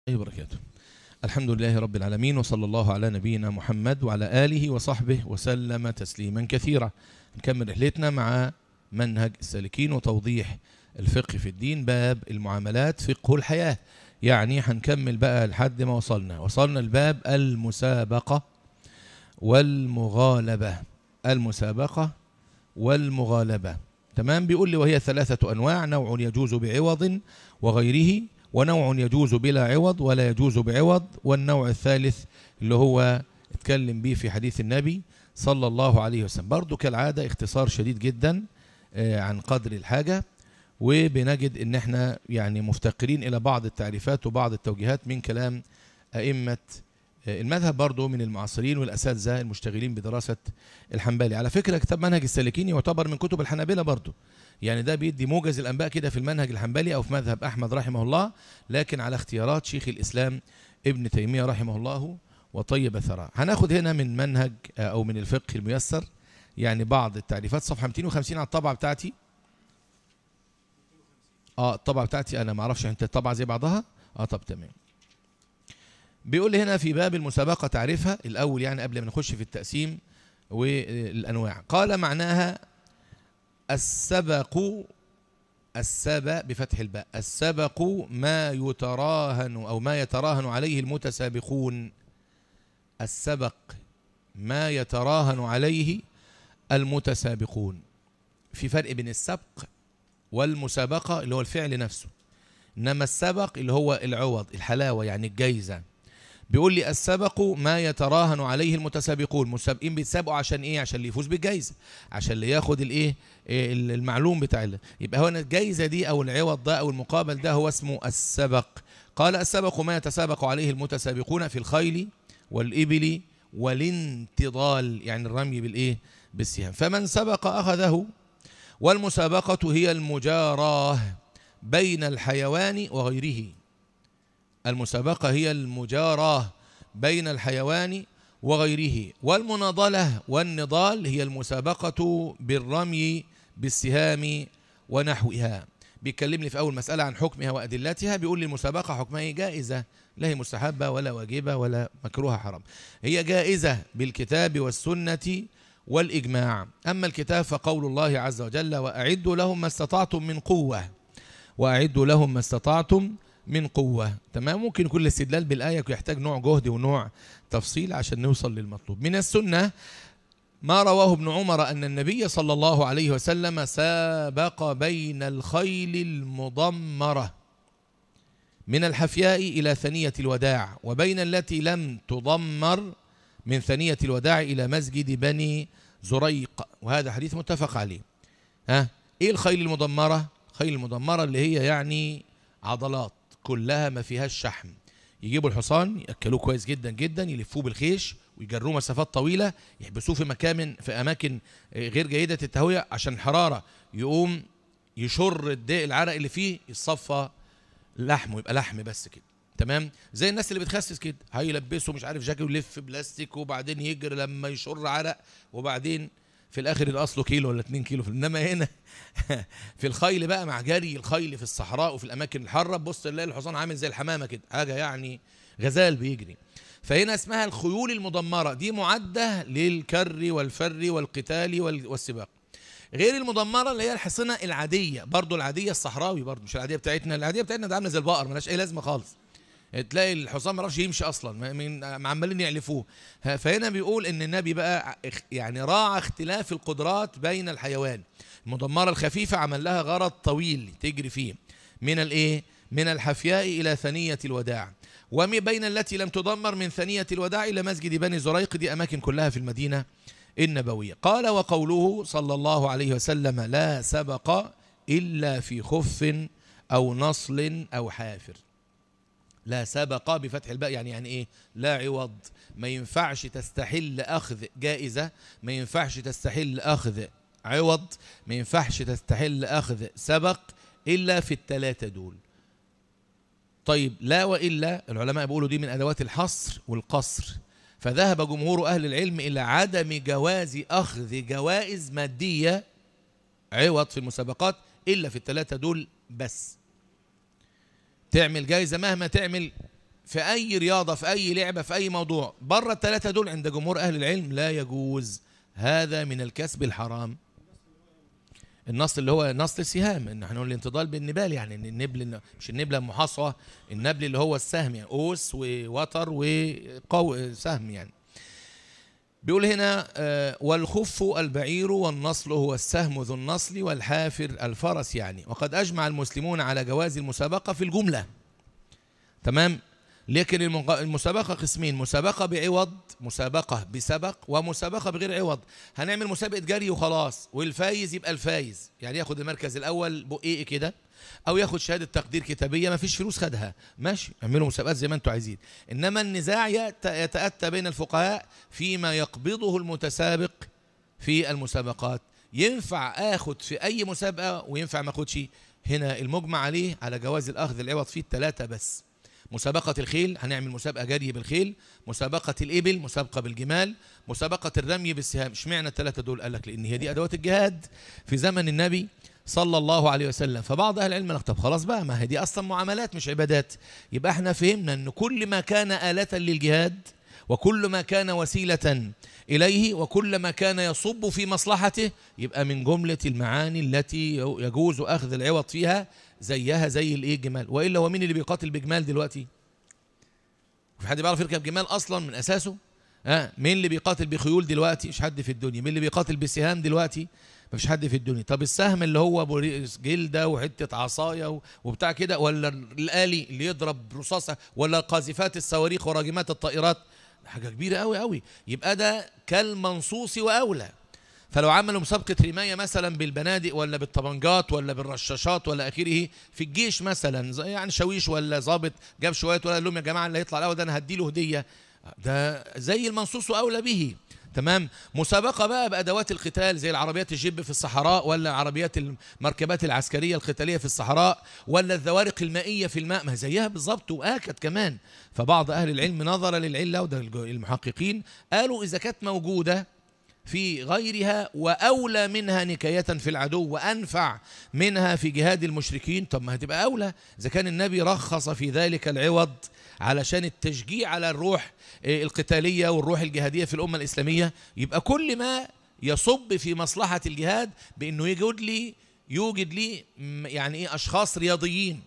الله وبركاته الحمد لله رب العالمين وصلى الله على نبينا محمد وعلى آله وصحبه وسلم تسليما كثيرا نكمل رحلتنا مع منهج السالكين وتوضيح الفقه في الدين باب المعاملات فقه الحياة يعني هنكمل بقى لحد ما وصلنا وصلنا الباب المسابقة والمغالبة المسابقة والمغالبة تمام بيقول لي وهي ثلاثة أنواع نوع يجوز بعوض وغيره ونوع يجوز بلا عوض ولا يجوز بعوض والنوع الثالث اللي هو اتكلم به في حديث النبي صلى الله عليه وسلم برضو كالعادة اختصار شديد جدا عن قدر الحاجة وبنجد ان احنا يعني مفتقرين الى بعض التعريفات وبعض التوجيهات من كلام ائمة المذهب برضو من المعاصرين والاساتذه المشتغلين بدراسه الحنبلي على فكره كتاب منهج السالكين يعتبر من كتب الحنابلة برضو يعني ده بيدي موجز الانباء كده في المنهج الحنبلي او في مذهب احمد رحمه الله لكن على اختيارات شيخ الاسلام ابن تيميه رحمه الله وطيب ثراه هناخد هنا من منهج او من الفقه الميسر يعني بعض التعريفات صفحه 250 على الطبعه بتاعتي اه الطبعه بتاعتي انا ما اعرفش انت الطبعه زي بعضها اه طب تمام بيقول لي هنا في باب المسابقه تعرفها الاول يعني قبل ما نخش في التقسيم والانواع قال معناها السبق السبق بفتح الباء السبق ما يتراهن او ما يتراهن عليه المتسابقون السبق ما يتراهن عليه المتسابقون في فرق بين السبق والمسابقة اللي هو الفعل نفسه إنما السبق اللي هو العوض الحلاوة يعني الجايزة بيقول لي السبق ما يتراهن عليه المتسابقون المسابقين بيتسابقوا عشان ايه عشان اللي يفوز بالجائزه عشان اللي ياخد الايه المعلوم بتاع اللي. يبقى هو الجائزه دي او العوض ده او المقابل ده هو اسمه السبق قال السبق ما يتسابق عليه المتسابقون في الخيل والابل والانتضال يعني الرمي بالايه بالسهام فمن سبق اخذه والمسابقه هي المجاراه بين الحيوان وغيره المسابقة هي المجاراة بين الحيوان وغيره والمناضلة والنضال هي المسابقة بالرمي بالسهام ونحوها بيتكلمني في أول مسألة عن حكمها وأدلتها بيقول لي المسابقة حكمها جائزة لا هي مستحبة ولا واجبة ولا مكروهة حرام هي جائزة بالكتاب والسنة والإجماع أما الكتاب فقول الله عز وجل وأعدوا لهم ما استطعتم من قوة وأعدوا لهم ما استطعتم من قوة تمام ممكن كل استدلال بالآية يحتاج نوع جهد ونوع تفصيل عشان نوصل للمطلوب من السنة ما رواه ابن عمر أن النبي صلى الله عليه وسلم سابق بين الخيل المضمرة من الحفياء إلى ثنية الوداع وبين التي لم تضمر من ثنية الوداع إلى مسجد بني زريق وهذا حديث متفق عليه ها إيه الخيل المضمرة خيل المضمرة اللي هي يعني عضلات كلها ما فيهاش شحم يجيبوا الحصان ياكلوه كويس جدا جدا يلفوه بالخيش ويجروه مسافات طويله يحبسوه في مكان في اماكن غير جيده التهويه عشان الحراره يقوم يشر الداء العرق اللي فيه يصفى لحمه يبقى لحم بس كده تمام زي الناس اللي بتخسس كده هيلبسه مش عارف جاكيت ويلف بلاستيك وبعدين يجري لما يشر عرق وبعدين في الاخر الاصله كيلو ولا 2 كيلو انما هنا في الخيل بقى مع جري الخيل في الصحراء وفي الاماكن الحاره بص تلاقي الحصان عامل زي الحمامه كده حاجه يعني غزال بيجري فهنا اسمها الخيول المدمره دي معده للكر والفر والقتال والسباق غير المدمره اللي هي الحصنه العاديه برضو العاديه الصحراوي برضو مش العاديه بتاعتنا العاديه بتاعتنا ده عامله زي البقر ملهاش اي لازمه خالص تلاقي الحصان ما يعرفش يمشي اصلا من عمالين يعلفوه فهنا بيقول ان النبي بقى يعني راعى اختلاف القدرات بين الحيوان المدمره الخفيفه عمل لها غرض طويل تجري فيه من الايه من الحفياء الى ثنيه الوداع وبين التي لم تدمر من ثنيه الوداع الى مسجد بني زريق دي اماكن كلها في المدينه النبويه قال وقوله صلى الله عليه وسلم لا سبق الا في خف او نصل او حافر لا سبق بفتح الباء يعني يعني ايه لا عوض ما ينفعش تستحل اخذ جائزة ما ينفعش تستحل اخذ عوض ما ينفعش تستحل اخذ سبق الا في الثلاثة دول طيب لا والا العلماء بيقولوا دي من ادوات الحصر والقصر فذهب جمهور اهل العلم الى عدم جواز اخذ جوائز مادية عوض في المسابقات الا في الثلاثة دول بس تعمل جايزة مهما تعمل في اي رياضه في اي لعبه في اي موضوع بره الثلاثه دول عند جمهور اهل العلم لا يجوز هذا من الكسب الحرام النص اللي هو نص السهام ان احنا نقول الانتضال بالنبال يعني ان النبل مش النبله المحاصره النبل اللي هو السهم يعني قوس ووتر وقو سهم يعني بيقول هنا آه، والخف البعير والنصل هو السهم ذو النصل والحافر الفرس يعني وقد أجمع المسلمون على جواز المسابقة في الجملة تمام لكن المسابقة قسمين مسابقة بعوض مسابقة بسبق ومسابقة بغير عوض هنعمل مسابقة جري وخلاص والفايز يبقى الفايز يعني ياخد المركز الأول بقيق كده او ياخد شهاده تقدير كتابيه ما فيش فلوس خدها ماشي اعملوا مسابقات زي ما انتم عايزين انما النزاع يتاتى بين الفقهاء فيما يقبضه المتسابق في المسابقات ينفع اخد في اي مسابقه وينفع ما اخدش هنا المجمع عليه على جواز الاخذ العوض فيه الثلاثه بس مسابقة الخيل هنعمل مسابقة جري بالخيل مسابقة الإبل مسابقة بالجمال مسابقة الرمي بالسهام اشمعنى الثلاثة دول قال لك لأن هي دي أدوات الجهاد في زمن النبي صلى الله عليه وسلم فبعض أهل العلم طب خلاص بقى ما هي دي أصلا معاملات مش عبادات يبقى احنا فهمنا أن كل ما كان آلة للجهاد وكل ما كان وسيلة إليه وكل ما كان يصب في مصلحته يبقى من جملة المعاني التي يجوز أخذ العوض فيها زيها زي الايه الجمال والا هو مين اللي بيقاتل بجمال دلوقتي في حد بيعرف يركب جمال اصلا من اساسه ها آه مين اللي بيقاتل بخيول دلوقتي مش حد في الدنيا مين اللي بيقاتل بسهام دلوقتي مفيش حد في الدنيا طب السهم اللي هو جلده وحته عصايه وبتاع كده ولا الالي اللي يضرب رصاصه ولا قاذفات الصواريخ وراجمات الطائرات حاجه كبيره قوي قوي يبقى ده كالمنصوص واولى فلو عملوا مسابقة رماية مثلا بالبنادق ولا بالطبنجات ولا بالرشاشات ولا آخره في الجيش مثلا يعني شويش ولا ظابط جاب شوية ولا قال لهم يا جماعة اللي هيطلع الأول ده أنا هديله هدية ده زي المنصوص وأولى به تمام مسابقة بقى بأدوات القتال زي العربيات الجيب في الصحراء ولا عربيات المركبات العسكرية القتالية في الصحراء ولا الذوارق المائية في الماء ما زيها بالظبط وآكد كمان فبعض أهل العلم نظر للعلة وده المحققين قالوا إذا كانت موجودة في غيرها وأولى منها نكاية في العدو وأنفع منها في جهاد المشركين طب ما هتبقى أولى إذا كان النبي رخص في ذلك العوض علشان التشجيع على الروح آه، القتالية والروح الجهادية في الأمة الإسلامية يبقى كل ما يصب في مصلحة الجهاد بأنه يوجد لي يوجد لي يعني إيه أشخاص رياضيين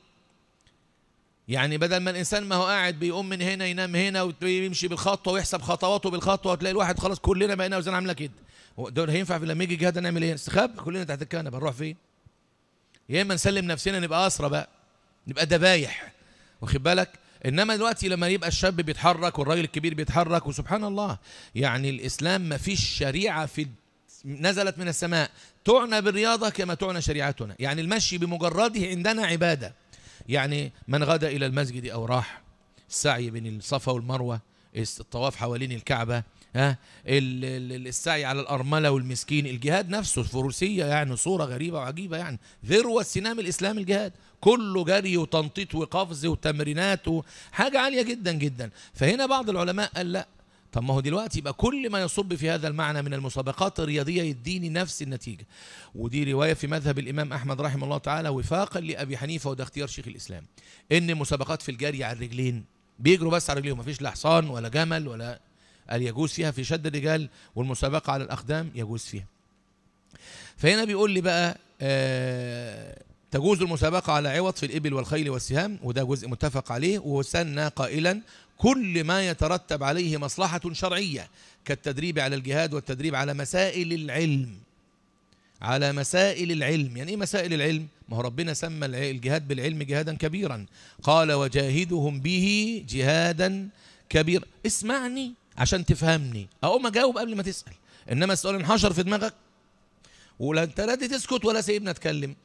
يعني بدل ما الانسان ما هو قاعد بيقوم من هنا ينام هنا ويمشي بالخطوه ويحسب خطواته بالخطوه وتلاقي الواحد خلاص كلنا بقينا وزن عامله كده دول هينفع في لما يجي جهاد نعمل ايه؟ نستخبى كلنا تحت الكنبه نروح فين؟ يا اما نسلم نفسنا نبقى اسرى بقى نبقى دبايح واخد بالك؟ انما دلوقتي لما يبقى الشاب بيتحرك والراجل الكبير بيتحرك وسبحان الله يعني الاسلام ما فيش شريعه في نزلت من السماء تعنى بالرياضه كما تعنى شريعتنا يعني المشي بمجرده عندنا عباده يعني من غدا إلى المسجد أو راح السعي بين الصفا والمروة الطواف حوالين الكعبة ها السعي على الأرملة والمسكين الجهاد نفسه الفروسية يعني صورة غريبة وعجيبة يعني ذروة سنام الإسلام الجهاد كله جري وتنطيط وقفز وتمرينات حاجة عالية جدا جدا فهنا بعض العلماء قال لا طب ما هو دلوقتي يبقى كل ما يصب في هذا المعنى من المسابقات الرياضية يديني نفس النتيجة ودي رواية في مذهب الإمام أحمد رحمه الله تعالى وفاقا لأبي حنيفة وده اختيار شيخ الإسلام إن مسابقات في الجري على الرجلين بيجروا بس على رجليهم مفيش لا حصان ولا جمل ولا قال يجوز فيها في شد الرجال والمسابقة على الأقدام يجوز فيها فهنا بيقول لي بقى آه تجوز المسابقة على عوض في الإبل والخيل والسهام وده جزء متفق عليه وسنى قائلا كل ما يترتب عليه مصلحة شرعية كالتدريب على الجهاد والتدريب على مسائل العلم على مسائل العلم يعني ايه مسائل العلم ما هو ربنا سمى الجهاد بالعلم جهادا كبيرا قال وجاهدهم به جهادا كبيرا اسمعني عشان تفهمني اقوم اجاوب قبل ما تسال انما السؤال انحشر في دماغك ولا انت راضي تسكت ولا سيبنا اتكلم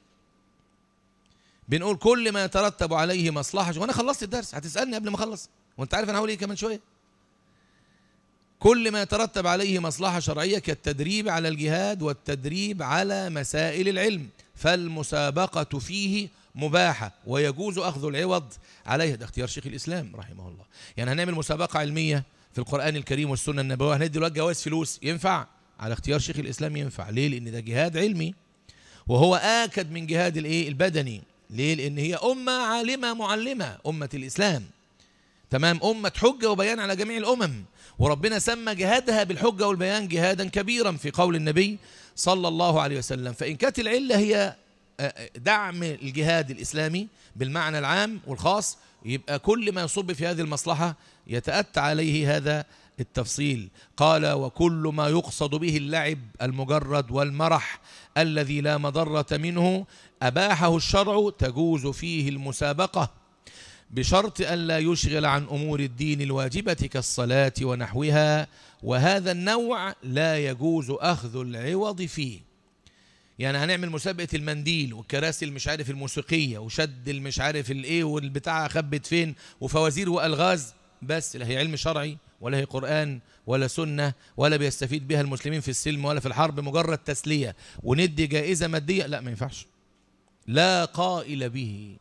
بنقول كل ما يترتب عليه مصلحه وانا خلصت الدرس هتسالني قبل ما اخلص وانت عارف انا هقول ايه كمان شويه كل ما يترتب عليه مصلحة شرعية كالتدريب على الجهاد والتدريب على مسائل العلم فالمسابقة فيه مباحة ويجوز أخذ العوض عليها ده اختيار شيخ الإسلام رحمه الله يعني هنعمل مسابقة علمية في القرآن الكريم والسنة النبوية هندي دلوقتي جواز فلوس ينفع على اختيار شيخ الإسلام ينفع ليه لأن ده جهاد علمي وهو آكد من جهاد الإيه البدني ليه لأن هي أمة عالمة معلمة أمة الإسلام تمام أمة حجة وبيان على جميع الأمم وربنا سمى جهادها بالحجة والبيان جهادا كبيرا في قول النبي صلى الله عليه وسلم فإن كانت العلة هي دعم الجهاد الإسلامي بالمعنى العام والخاص يبقى كل ما يصب في هذه المصلحة يتأتى عليه هذا التفصيل قال وكل ما يقصد به اللعب المجرد والمرح الذي لا مضرة منه أباحه الشرع تجوز فيه المسابقة بشرط ألا يشغل عن أمور الدين الواجبة كالصلاة ونحوها وهذا النوع لا يجوز أخذ العوض فيه يعني هنعمل مسابقة المنديل والكراسي المش عارف الموسيقية وشد المش عارف الايه والبتاع خبت فين وفوازير والغاز بس لا هي علم شرعي ولا هي قرآن ولا سنة ولا بيستفيد بها المسلمين في السلم ولا في الحرب مجرد تسلية وندي جائزة مادية لا ما ينفعش لا قائل به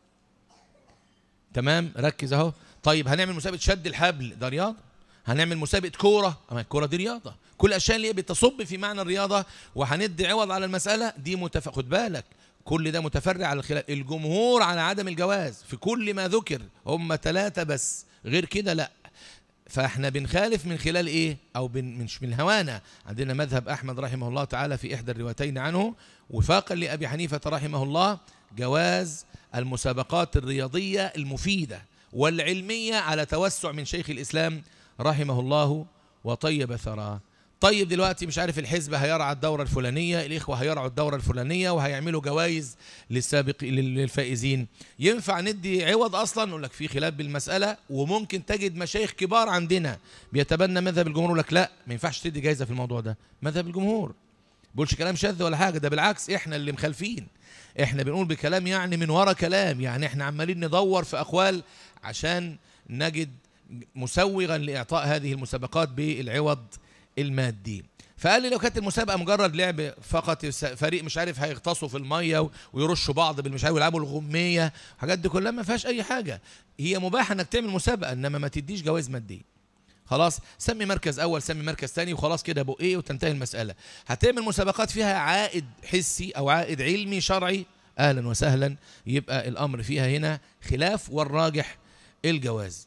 تمام ركز اهو طيب هنعمل مسابقة شد الحبل ده رياضة هنعمل مسابقة كورة أما الكورة دي رياضة كل الأشياء اللي هي بتصب في معنى الرياضة وهندي عوض على المسألة دي متف... خد بالك كل ده متفرع على الخلاف الجمهور على عدم الجواز في كل ما ذكر هم ثلاثة بس غير كده لا فاحنا بنخالف من خلال ايه او بن مش من هوانا عندنا مذهب احمد رحمه الله تعالى في احدى الروايتين عنه وفاقا لابي حنيفه رحمه الله جواز المسابقات الرياضيه المفيده والعلميه على توسع من شيخ الاسلام رحمه الله وطيب ثراه طيب دلوقتي مش عارف الحزب هيرعى الدورة الفلانية الإخوة هيرعوا الدورة الفلانية وهيعملوا جوائز للسابق للفائزين ينفع ندي عوض أصلا يقول لك في خلاف بالمسألة وممكن تجد مشايخ كبار عندنا بيتبنى مذهب الجمهور يقول لك لا ما ينفعش تدي جايزة في الموضوع ده مذهب الجمهور بقولش كلام شاذ ولا حاجة ده بالعكس احنا اللي مخالفين احنا بنقول بكلام يعني من ورا كلام يعني احنا عمالين ندور في أقوال عشان نجد مسوغا لإعطاء هذه المسابقات بالعوض المادي فقال لي لو كانت المسابقه مجرد لعب فقط فريق مش عارف هيغطسوا في الميه ويرشوا بعض بالمش عارف ويلعبوا الغميه الحاجات دي كلها ما فيهاش اي حاجه هي مباح انك تعمل مسابقه انما ما تديش جوائز ماديه خلاص سمي مركز اول سمي مركز ثاني وخلاص كده ابو ايه وتنتهي المساله هتعمل مسابقات فيها عائد حسي او عائد علمي شرعي اهلا وسهلا يبقى الامر فيها هنا خلاف والراجح الجواز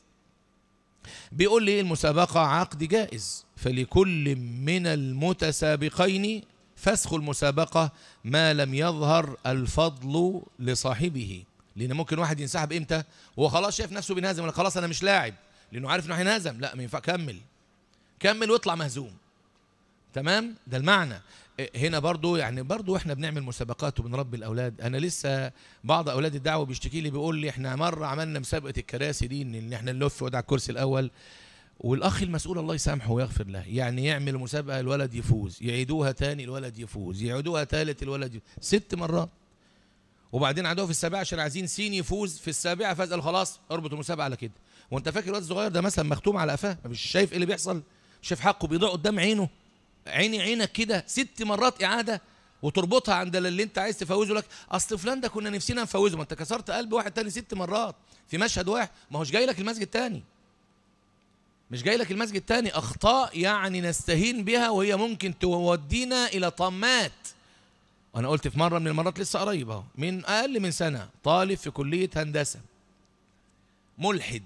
بيقول لي المسابقة عقد جائز فلكل من المتسابقين فسخ المسابقة ما لم يظهر الفضل لصاحبه لأن ممكن واحد ينسحب إمتى وهو خلاص شايف نفسه بينهزم ولا خلاص أنا مش لاعب لأنه عارف إنه هينهزم لا ما ينفع كمل كمل واطلع مهزوم تمام ده المعنى هنا برضو يعني برضو احنا بنعمل مسابقات وبنربي الاولاد انا لسه بعض اولاد الدعوه بيشتكي لي بيقول لي احنا مره عملنا مسابقه الكراسي دي ان احنا نلف ودع الكرسي الاول والاخ المسؤول الله يسامحه ويغفر له يعني يعمل مسابقه الولد يفوز يعيدوها تاني الولد يفوز يعيدوها ثالث الولد يفوز ست مرات وبعدين عندهم في السابعه عشان عايزين سين يفوز في السابعه فاز قال خلاص اربط المسابقه على كده وانت فاكر الواد الصغير ده مثلا مختوم على قفاه مش شايف ايه اللي بيحصل شايف حقه بيضيع قدام عينه عيني عينك كده ست مرات اعاده وتربطها عند اللي انت عايز تفوزه لك اصل فلان ده كنا نفسنا نفوزه ما انت كسرت قلب واحد تاني ست مرات في مشهد واحد ما هوش جاي لك المسجد تاني مش جاي لك المسجد تاني اخطاء يعني نستهين بها وهي ممكن تودينا الى طامات وانا قلت في مره من المرات لسه قريب اهو من اقل من سنه طالب في كليه هندسه ملحد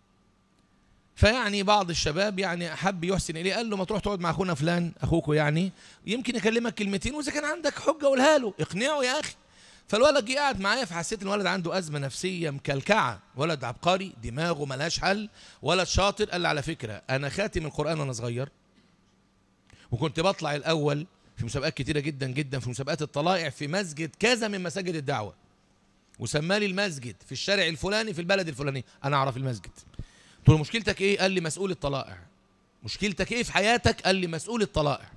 فيعني بعض الشباب يعني حب يحسن اليه قال له ما تروح تقعد مع اخونا فلان اخوكوا يعني يمكن يكلمك كلمتين واذا كان عندك حجه قولها له اقنعه يا اخي فالولد جه قاعد معايا فحسيت الولد عنده ازمه نفسيه مكلكعه ولد عبقري دماغه ملهاش حل ولد شاطر قال لي على فكره انا خاتم القران وانا صغير وكنت بطلع الاول في مسابقات كتيره جدا جدا في مسابقات الطلائع في مسجد كذا من مساجد الدعوه وسمالي المسجد في الشارع الفلاني في البلد الفلاني انا اعرف المسجد قلت له مشكلتك ايه قال لي مسؤول الطلائع مشكلتك ايه في حياتك قال لي مسؤول الطلائع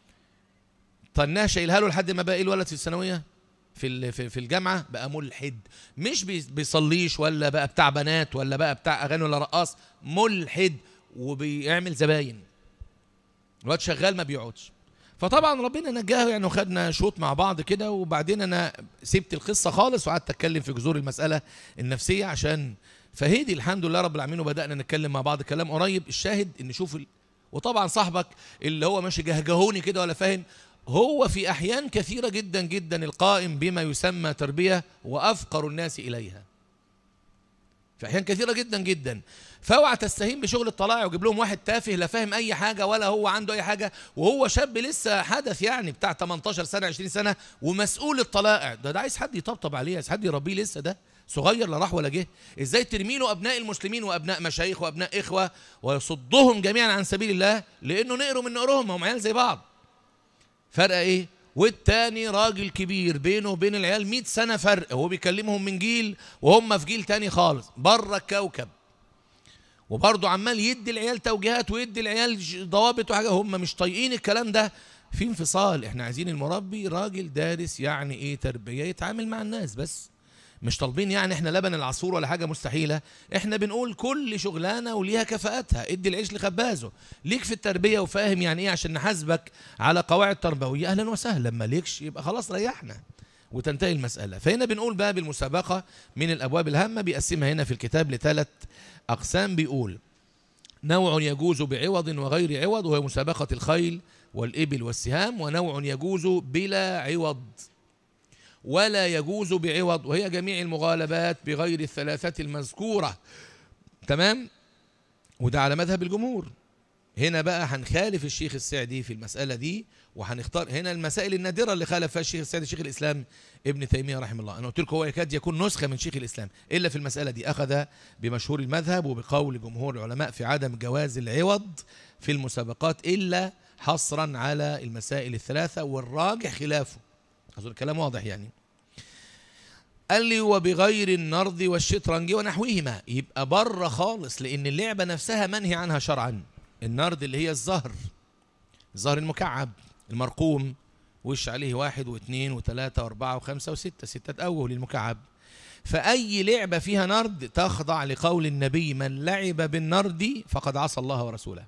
طناه شايلها له لحد ما بقى الولد في الثانويه في في الجامعه بقى ملحد مش بيصليش ولا بقى بتاع بنات ولا بقى بتاع اغاني ولا رقاص ملحد وبيعمل زباين الواد شغال ما بيقعدش فطبعا ربنا نجاه يعني وخدنا شوط مع بعض كده وبعدين انا سبت القصه خالص وقعدت اتكلم في جذور المساله النفسيه عشان فهدي الحمد لله رب العالمين وبدانا نتكلم مع بعض كلام قريب الشاهد ان نشوف ال... وطبعا صاحبك اللي هو ماشي جهجهوني كده ولا فاهم هو في احيان كثيره جدا جدا القائم بما يسمى تربيه وافقر الناس اليها في احيان كثيره جدا جدا فاوعى تستهين بشغل الطلائع وجيب لهم واحد تافه لا فاهم اي حاجه ولا هو عنده اي حاجه وهو شاب لسه حدث يعني بتاع 18 سنه 20 سنه ومسؤول الطلائع ده ده عايز حد يطبطب عليه عايز حد يربيه لسه ده صغير لا راح ولا جه ازاي ترمي له ابناء المسلمين وابناء مشايخ وابناء اخوه ويصدهم جميعا عن سبيل الله لانه نقروا من نقرهم هم عيال زي بعض فرق ايه والتاني راجل كبير بينه وبين العيال 100 سنه فرق هو بيكلمهم من جيل وهم في جيل تاني خالص بره الكوكب وبرضه عمال يدي العيال توجيهات ويدي العيال ضوابط وحاجه هم مش طايقين الكلام ده في انفصال احنا عايزين المربي راجل دارس يعني ايه تربيه يتعامل مع الناس بس مش طالبين يعني احنا لبن العصفور ولا حاجه مستحيله احنا بنقول كل شغلانه وليها كفاءتها ادي العيش لخبازه ليك في التربيه وفاهم يعني ايه عشان نحاسبك على قواعد تربويه اهلا وسهلا ما ليكش يبقى خلاص ريحنا وتنتهي المساله فهنا بنقول باب المسابقه من الابواب الهامه بيقسمها هنا في الكتاب لثلاث اقسام بيقول نوع يجوز بعوض وغير عوض وهي مسابقه الخيل والابل والسهام ونوع يجوز بلا عوض ولا يجوز بعوض وهي جميع المغالبات بغير الثلاثة المذكورة تمام وده على مذهب الجمهور هنا بقى هنخالف الشيخ السعدي في المسألة دي وهنختار هنا المسائل النادرة اللي خالف فيها الشيخ السعدي شيخ الإسلام ابن تيمية رحمه الله أنا قلت لكم هو يكاد يكون نسخة من شيخ الإسلام إلا في المسألة دي أخذ بمشهور المذهب وبقول جمهور العلماء في عدم جواز العوض في المسابقات إلا حصرا على المسائل الثلاثة والراجح خلافه أظن الكلام واضح يعني قال لي وبغير النرد والشطرنج ونحوهما يبقى بره خالص لان اللعبه نفسها منهي عنها شرعا النرد اللي هي الزهر الزهر المكعب المرقوم وش عليه واحد واثنين وثلاثة وأربعة وخمسة وستة ستة أوجه للمكعب فأي لعبة فيها نرد تخضع لقول النبي من لعب بالنرد فقد عصى الله ورسوله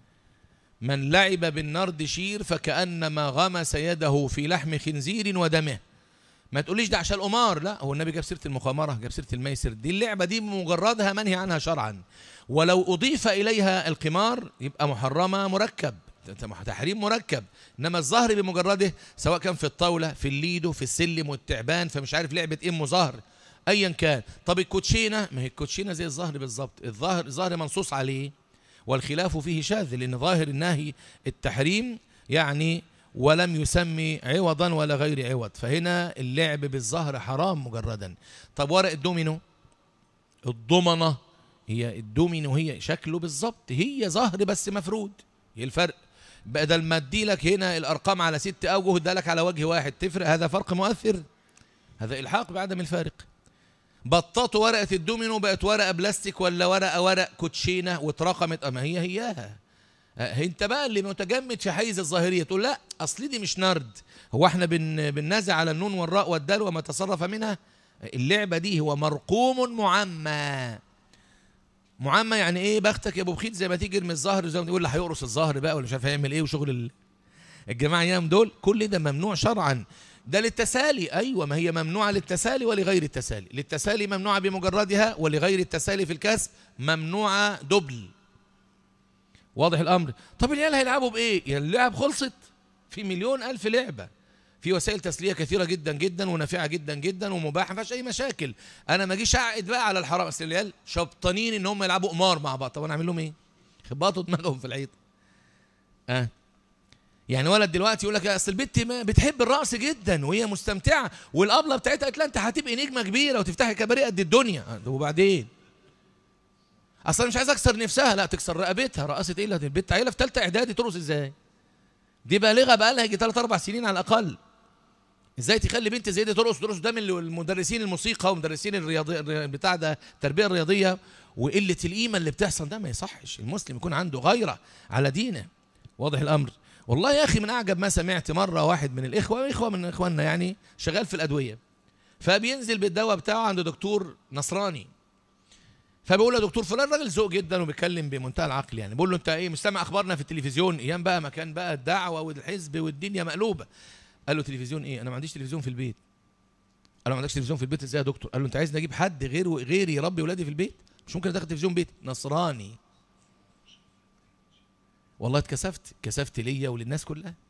من لعب بالنرد شير فكأنما غمس يده في لحم خنزير ودمه ما تقوليش ده عشان القمار لا هو النبي جاب سيره المخامره جاب سيره الميسر دي اللعبه دي بمجردها منهي عنها شرعا ولو اضيف اليها القمار يبقى محرمه مركب تحريم مركب انما الظهر بمجرده سواء كان في الطاوله في الليدو في السلم والتعبان فمش عارف لعبه ام ظهر ايا كان طب الكوتشينه ما هي الكوتشينه زي الظهر بالظبط الظهر الظهر منصوص عليه والخلاف فيه شاذ لان ظاهر النهي التحريم يعني ولم يسمي عوضا ولا غير عوض فهنا اللعب بالظهر حرام مجردا طب ورق الدومينو الضمنة هي الدومينو هي شكله بالظبط هي ظهر بس مفرود هي الفرق بدل ما اديلك هنا الارقام على ست اوجه ادالك على وجه واحد تفرق هذا فرق مؤثر هذا الحاق بعدم الفارق بططوا ورقه الدومينو بقت ورقه بلاستيك ولا ورقه ورق كوتشينه واترقمت اما هي هياها انت بقى اللي متجمد في حيز الظاهريه تقول لا اصل دي مش نرد هو احنا بن بننازع على النون والراء والدال وما تصرف منها اللعبه دي هو مرقوم معمى معمى يعني ايه بختك يا ابو بخيت زي ما تيجي من الظهر زي ما تقول اللي هيقرص الظهر بقى ولا مش عارف هيعمل ايه وشغل الجماعه ايام دول كل ده ممنوع شرعا ده للتسالي ايوه ما هي ممنوعه للتسالي ولغير التسالي للتسالي ممنوعه بمجردها ولغير التسالي في الكسب ممنوعه دبل واضح الامر طب العيال هيلعبوا بايه يعني اللعب خلصت في مليون الف لعبه في وسائل تسليه كثيره جدا جدا ونافعه جدا جدا ومباحه ما فيهاش اي مشاكل انا ما اجيش اعقد بقى على الحرام اصل العيال شبطانين ان هم يلعبوا قمار مع بعض طب انا اعمل لهم ايه خبطوا دماغهم في العيد اه يعني ولد دلوقتي يقول لك اصل البت ما بتحب الرقص جدا وهي مستمتعه والابله بتاعتها قالت لها انت هتبقي نجمه كبيره وتفتحي كباريه قد الدنيا وبعدين اصلا مش عايز اكسر نفسها لا تكسر رقبتها رقصت ايه البت عيله في ثالثه اعدادي ترقص ازاي دي بالغه بقى لها يجي 3 4 سنين على الاقل ازاي تخلي بنت زي دي ترقص ترقص ده من المدرسين الموسيقى ومدرسين الرياضي بتاع ده التربيه الرياضيه وقله القيمه اللي بتحصل ده ما يصحش المسلم يكون عنده غيره على دينه واضح الامر والله يا اخي من اعجب ما سمعت مره واحد من الاخوه اخوه من اخواننا يعني شغال في الادويه فبينزل بالدواء بتاعه عند دكتور نصراني فبقول له دكتور فلان راجل ذوق جدا وبيتكلم بمنتهى العقل يعني بقول له انت ايه مستمع اخبارنا في التلفزيون ايام بقى ما كان بقى الدعوه والحزب والدنيا مقلوبه قال له تلفزيون ايه انا ما عنديش تلفزيون في البيت قال له ما عندكش تلفزيون في البيت ازاي يا دكتور قال له انت عايزني اجيب حد غير غيري يربي ولادي في البيت مش ممكن ادخل تلفزيون بيتي نصراني والله اتكسفت كسفت ليا وللناس كلها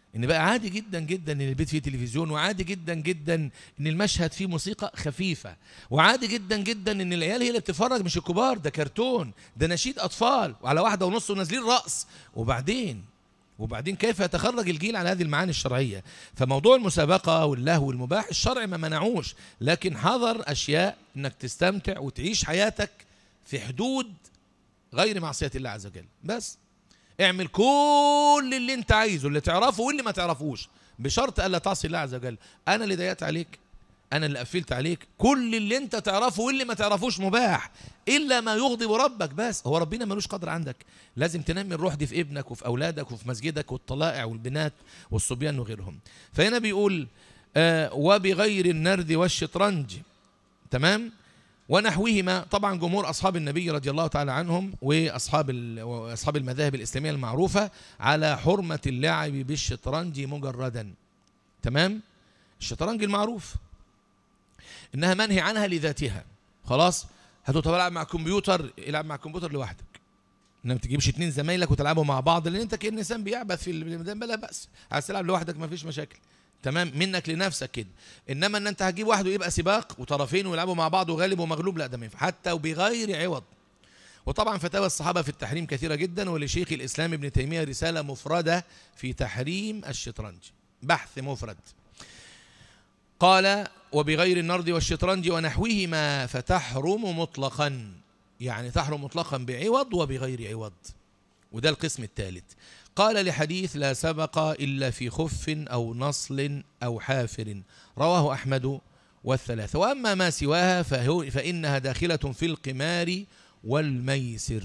ان بقى عادي جدا جدا ان البيت فيه تلفزيون وعادي جدا جدا ان المشهد فيه موسيقى خفيفه وعادي جدا جدا ان العيال هي اللي بتتفرج مش الكبار ده كرتون ده نشيد اطفال وعلى واحده ونص ونازلين رقص وبعدين وبعدين كيف يتخرج الجيل على هذه المعاني الشرعيه فموضوع المسابقه واللهو والمباح الشرع ما منعوش لكن حذر اشياء انك تستمتع وتعيش حياتك في حدود غير معصيه الله عز وجل بس اعمل كل اللي انت عايزه اللي تعرفه واللي ما تعرفوش بشرط الا تعصي الله عز وجل انا اللي ضيقت عليك انا اللي قفلت عليك كل اللي انت تعرفه واللي ما تعرفوش مباح الا ما يغضب ربك بس هو ربنا ملوش قدر عندك لازم تنمي الروح دي في ابنك وفي اولادك وفي مسجدك والطلائع والبنات والصبيان وغيرهم فهنا بيقول آه وبغير النرد والشطرنج تمام ونحوهما طبعا جمهور اصحاب النبي رضي الله تعالى عنهم واصحاب اصحاب المذاهب الاسلاميه المعروفه على حرمه اللعب بالشطرنج مجردا تمام الشطرنج المعروف انها منهي عنها لذاتها خلاص هتقول طب العب مع الكمبيوتر العب مع الكمبيوتر لوحدك انما ما تجيبش اتنين زمايلك وتلعبوا مع بعض لان انت كانسان بيعبث في الميدان بلا باس عايز تلعب لوحدك ما فيش مشاكل تمام منك لنفسك كده انما ان انت هتجيب واحد ويبقى سباق وطرفين ويلعبوا مع بعض وغالب ومغلوب لا ده ما ينفع حتى وبغير عوض وطبعا فتاوى الصحابه في التحريم كثيره جدا ولشيخ الاسلام ابن تيميه رساله مفرده في تحريم الشطرنج بحث مفرد قال وبغير النرد والشطرنج ونحوهما فتحرم مطلقا يعني تحرم مطلقا بعوض وبغير عوض وده القسم الثالث قال لحديث لا سبق إلا في خف أو نصل أو حافر رواه أحمد والثلاثة وأما ما سواها فهو فإنها داخلة في القمار والميسر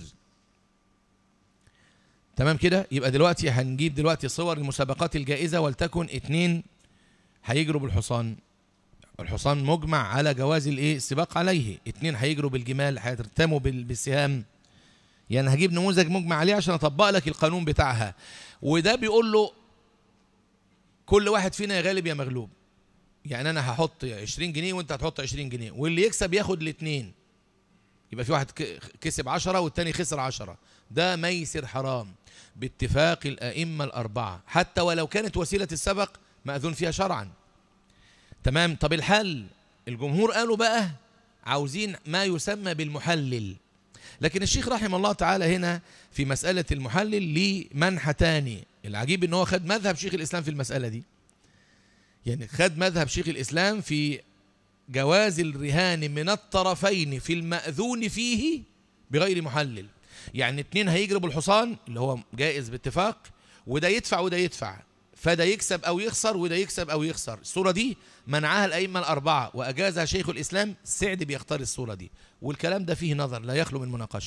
تمام كده يبقى دلوقتي هنجيب دلوقتي صور المسابقات الجائزة ولتكن اتنين هيجروا بالحصان الحصان مجمع على جواز الايه السباق عليه اتنين هيجروا بالجمال هيرتموا بالسهام يعني هجيب نموذج مجمع عليه عشان اطبق لك القانون بتاعها وده بيقول له كل واحد فينا يا غالب يا مغلوب يعني انا هحط 20 جنيه وانت هتحط 20 جنيه واللي يكسب ياخد الاثنين يبقى في واحد كسب 10 والتاني خسر 10 ده ميسر حرام باتفاق الائمه الاربعه حتى ولو كانت وسيله السبق ماذون فيها شرعا تمام طب الحل الجمهور قالوا بقى عاوزين ما يسمى بالمحلل لكن الشيخ رحمه الله تعالى هنا في مسألة المحلل لمنحتان العجيب ان هو خد مذهب شيخ الإسلام في المسألة دي يعني خد مذهب شيخ الإسلام في جواز الرهان من الطرفين في المأذون فيه بغير محلل يعني اتنين هيجروا بالحصان اللي هو جائز باتفاق وده يدفع وده يدفع فده يكسب أو يخسر وده يكسب أو يخسر الصورة دي منعها الأئمة الأربعة وأجازها شيخ الإسلام السعد بيختار الصورة دي والكلام ده فيه نظر لا يخلو من مناقشة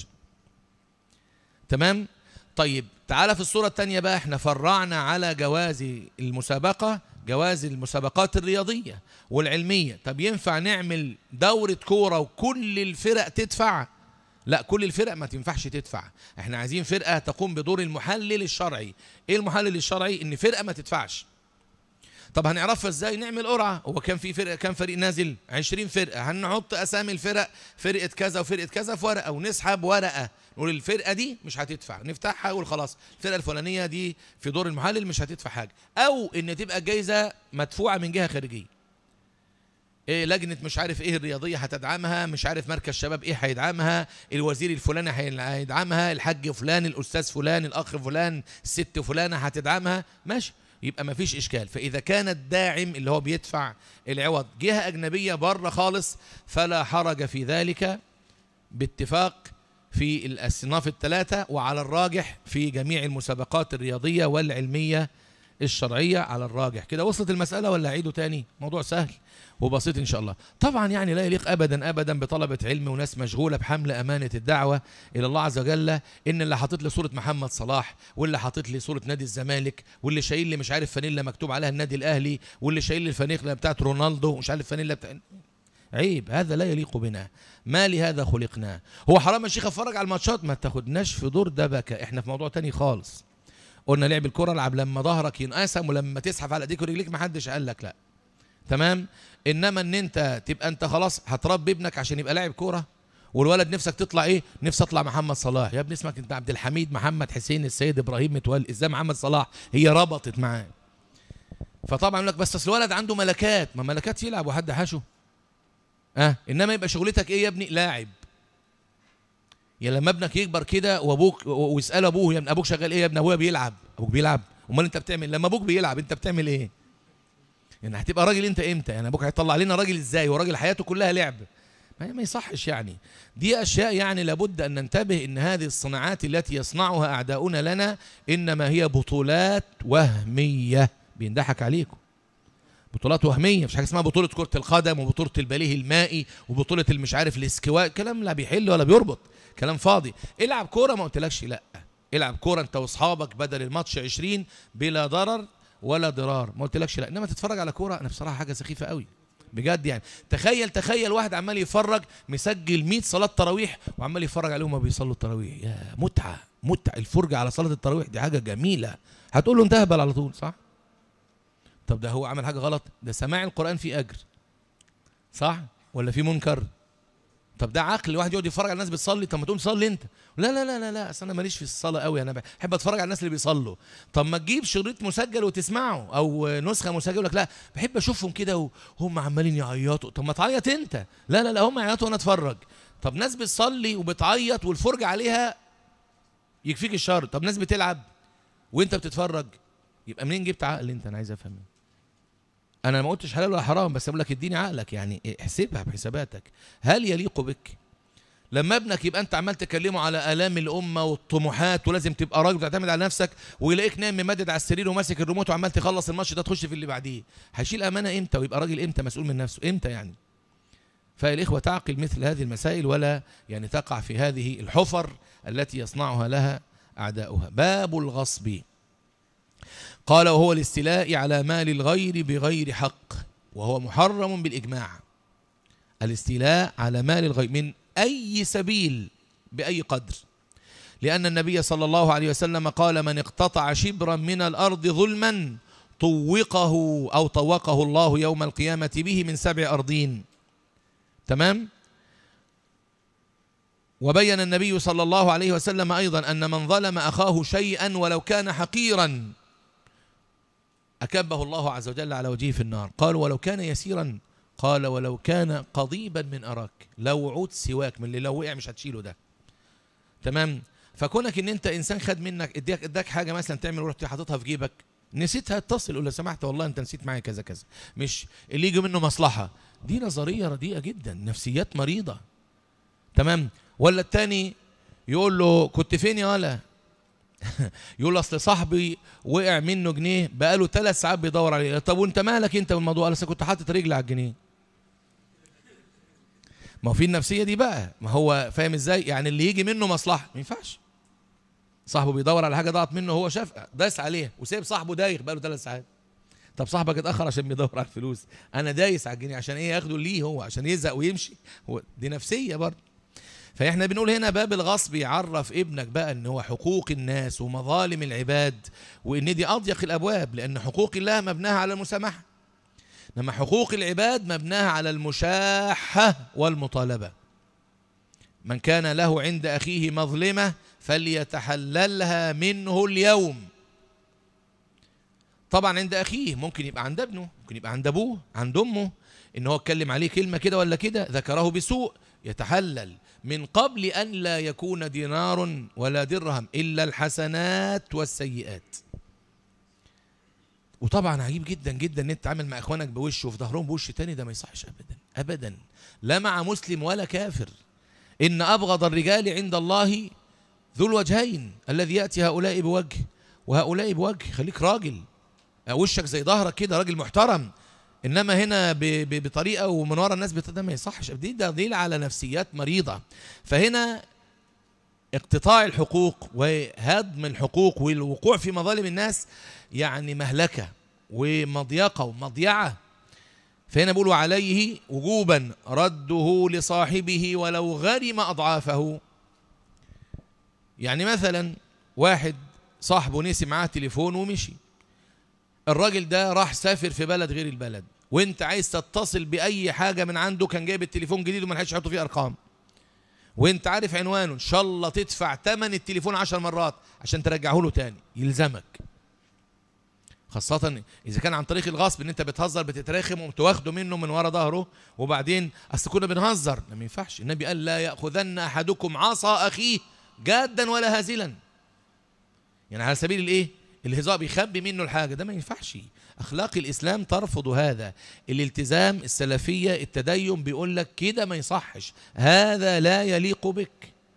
تمام طيب تعالى في الصورة الثانية بقى احنا فرعنا على جواز المسابقة جواز المسابقات الرياضية والعلمية طب ينفع نعمل دورة كورة وكل الفرق تدفع لا كل الفرق ما تنفعش تدفع احنا عايزين فرقة تقوم بدور المحلل الشرعي ايه المحلل الشرعي ان فرقة ما تدفعش طب هنعرفها ازاي نعمل قرعه هو كان في فرقه كام فريق نازل 20 فرقه هنحط اسامي الفرق فرقه كذا وفرقه كذا في ورقه ونسحب ورقه نقول الفرقه دي مش هتدفع نفتحها ونقول خلاص الفرقه الفلانيه دي في دور المحلل مش هتدفع حاجه او ان تبقى الجايزه مدفوعه من جهه خارجيه إيه لجنة مش عارف ايه الرياضية هتدعمها مش عارف مركز شباب ايه هيدعمها الوزير الفلاني هيدعمها الحاج فلان الاستاذ فلان الاخ فلان الست فلانة هتدعمها ماشي يبقى ما فيش إشكال فإذا كان الداعم اللي هو بيدفع العوض جهة أجنبية بره خالص فلا حرج في ذلك باتفاق في الأصناف الثلاثة وعلى الراجح في جميع المسابقات الرياضية والعلمية الشرعية على الراجح كده وصلت المسألة ولا أعيده تاني موضوع سهل وبسيط إن شاء الله طبعا يعني لا يليق أبدا أبدا بطلبة علم وناس مشغولة بحمل أمانة الدعوة إلى الله عز وجل إن اللي حاطط لي صورة محمد صلاح واللي حاطط لي صورة نادي الزمالك واللي شايل لي مش عارف فانيلا مكتوب عليها النادي الأهلي واللي شايل لي الفانيلا بتاعت رونالدو ومش عارف فانيلا بتاع عيب هذا لا يليق بنا ما لهذا خلقنا هو حرام يا شيخ اتفرج على الماتشات ما تاخدناش في دور دبكه احنا في موضوع تاني خالص قلنا لعب الكره العب لما ظهرك ينقسم ولما تسحب على ايديك ورجليك ما حدش قال لك لا تمام انما ان انت تبقى انت خلاص هتربي ابنك عشان يبقى لاعب كوره والولد نفسك تطلع ايه نفسي اطلع محمد صلاح يا ابني اسمك انت عبد الحميد محمد حسين السيد ابراهيم متولي ازاي محمد صلاح هي ربطت معاه فطبعا يقول لك بس اصل الولد عنده ملكات ما ملكات يلعب وحد حاشه اه انما يبقى شغلتك ايه يا ابني لاعب يا لما ابنك يكبر كده وابوك و- ويسال ابوه يا ابن ابوك شغال ايه يا ابن ابويا بيلعب ابوك بيلعب امال انت بتعمل لما ابوك بيلعب انت بتعمل ايه يعني هتبقى راجل انت امتى يعني ابوك هيطلع لنا راجل ازاي وراجل حياته كلها لعب ما ما يصحش يعني دي اشياء يعني لابد ان ننتبه ان هذه الصناعات التي يصنعها اعداؤنا لنا انما هي بطولات وهميه بينضحك عليكم بطولات وهميه مفيش حاجه اسمها بطوله كره القدم وبطوله الباليه المائي وبطوله المش عارف الاستواء كلام لا بيحل ولا بيربط كلام فاضي العب كوره ما قلتلكش لا العب كوره انت واصحابك بدل الماتش 20 بلا ضرر ولا ضرار ما قلتلكش لا انما تتفرج على كوره انا بصراحه حاجه سخيفه قوي بجد يعني تخيل تخيل واحد عمال يفرج مسجل 100 صلاه تراويح وعمال يفرج عليهم وما بيصلوا التراويح يا متعه متعه الفرجه على صلاه التراويح دي حاجه جميله هتقول له انت اهبل على طول صح طب ده هو عمل حاجه غلط ده سماع القران فيه اجر صح ولا في منكر طب ده عقل واحد يقعد يتفرج على الناس بتصلي طب ما تقوم صلي انت لا لا لا لا لا اصل انا ماليش في الصلاه قوي انا بحب اتفرج على الناس اللي بيصلوا طب ما تجيب شريط مسجل وتسمعه او نسخه مسجله يقول لك لا بحب اشوفهم كده وهم عمالين يعيطوا طب ما تعيط انت لا لا لا هم يعيطوا وانا اتفرج طب ناس بتصلي وبتعيط والفرجه عليها يكفيك الشر طب ناس بتلعب وانت بتتفرج يبقى منين جبت عقل انت انا عايز افهم انا ما قلتش حلال ولا حرام بس بقول لك اديني عقلك يعني احسبها بحساباتك هل يليق بك لما ابنك يبقى انت عمال تكلمه على الام الامه والطموحات ولازم تبقى راجل تعتمد على نفسك ويلاقيك نايم ممدد على السرير وماسك الريموت وعمال تخلص الماتش ده تخش في اللي بعديه هيشيل امانه امتى ويبقى راجل امتى مسؤول من نفسه امتى يعني فالاخوه تعقل مثل هذه المسائل ولا يعني تقع في هذه الحفر التي يصنعها لها اعداؤها باب الغصب قال وهو الاستيلاء على مال الغير بغير حق وهو محرم بالإجماع الاستيلاء على مال الغير من أي سبيل بأي قدر لأن النبي صلى الله عليه وسلم قال من اقتطع شبرا من الأرض ظلما طوقه أو طوقه الله يوم القيامة به من سبع أرضين تمام وبين النبي صلى الله عليه وسلم أيضا أن من ظلم أخاه شيئا ولو كان حقيرا أكبه الله عز وجل على وجهه في النار قال ولو كان يسيرا قال ولو كان قضيبا من أراك لو عود سواك من اللي لو وقع مش هتشيله ده تمام فكونك ان انت انسان خد منك اداك اداك حاجه مثلا تعمل ورحت حاططها في جيبك نسيتها اتصل قول له سمحت والله انت نسيت معايا كذا كذا مش اللي يجي منه مصلحه دي نظريه رديئه جدا نفسيات مريضه تمام ولا التاني يقول له كنت فين يا ولا يقول له اصل صاحبي وقع منه جنيه بقاله ثلاث ساعات بيدور عليه طب وانت مالك انت بالموضوع قال كنت حاطط رجلي على الجنيه ما هو في النفسيه دي بقى ما هو فاهم ازاي يعني اللي يجي منه مصلحه ما ينفعش صاحبه بيدور على حاجه ضاعت منه هو شاف داس عليه وسايب صاحبه دايخ بقاله ثلاث ساعات طب صاحبك اتاخر عشان بيدور على الفلوس انا دايس على الجنيه عشان ايه ياخده ليه هو عشان يزهق ويمشي هو دي نفسيه برضه فاحنا بنقول هنا باب الغصب يعرف ابنك بقى ان هو حقوق الناس ومظالم العباد وان دي اضيق الابواب لان حقوق الله مبناها على المسامحه انما حقوق العباد مبناها على المشاحه والمطالبه من كان له عند اخيه مظلمه فليتحللها منه اليوم طبعا عند اخيه ممكن يبقى عند ابنه ممكن يبقى عند ابوه عند امه ان هو اتكلم عليه كلمه كده ولا كده ذكره بسوء يتحلل من قبل أن لا يكون دينار ولا درهم إلا الحسنات والسيئات وطبعا عجيب جدا جدا ان انت تعامل مع اخوانك بوش وفي ظهرهم بوش تاني ده ما يصحش ابدا ابدا لا مع مسلم ولا كافر ان ابغض الرجال عند الله ذو الوجهين الذي ياتي هؤلاء بوجه وهؤلاء بوجه خليك راجل وشك زي ظهرك كده راجل محترم انما هنا ب ب بطريقه ومن ورا الناس ده ما يصحش دي دليل على نفسيات مريضه فهنا اقتطاع الحقوق وهدم الحقوق والوقوع في مظالم الناس يعني مهلكه ومضيقه ومضيعه فهنا بيقولوا عليه وجوبا رده لصاحبه ولو غرم اضعافه يعني مثلا واحد صاحبه نسي معاه تليفون ومشي الراجل ده راح سافر في بلد غير البلد وانت عايز تتصل باي حاجه من عنده كان جايب التليفون جديد وما لحقش يحط فيه ارقام وانت عارف عنوانه ان شاء الله تدفع ثمن التليفون عشر مرات عشان ترجعه له تاني يلزمك خاصة إذا كان عن طريق الغصب إن أنت بتهزر بتتراخم وقمت واخده منه من ورا ظهره وبعدين أصل كنا بنهزر ما ينفعش النبي قال لا يأخذن أحدكم عصا أخيه جادا ولا هازلا يعني على سبيل الإيه؟ الهزاء بيخبي منه الحاجة ده ما ينفعش أخلاق الإسلام ترفض هذا الالتزام السلفية التدين بيقول لك كده ما يصحش هذا لا يليق بك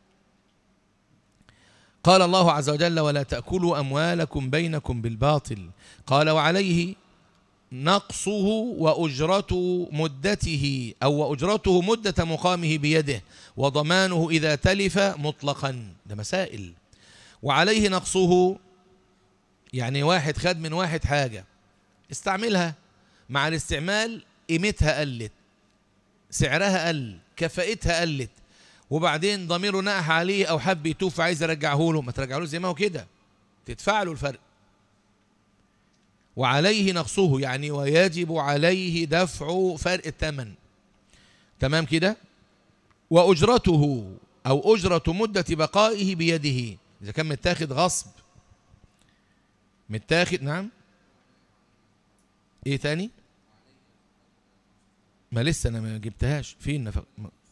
قال الله عز وجل ولا تأكلوا أموالكم بينكم بالباطل قال وعليه نقصه وأجرة مدته أو وأجرته مدة مقامه بيده وضمانه إذا تلف مطلقا ده مسائل وعليه نقصه يعني واحد خد من واحد حاجة استعملها مع الاستعمال قيمتها قلت سعرها قل كفائتها قلت وبعدين ضميره نقح عليه او حب يتوف عايز يرجعه له ما ترجعه له زي ما هو كده تدفع له الفرق وعليه نقصه يعني ويجب عليه دفع فرق الثمن تمام كده واجرته او اجره مده بقائه بيده اذا كان متاخد غصب متاخد نعم ايه تاني ما لسه انا ما جبتهاش فين نفق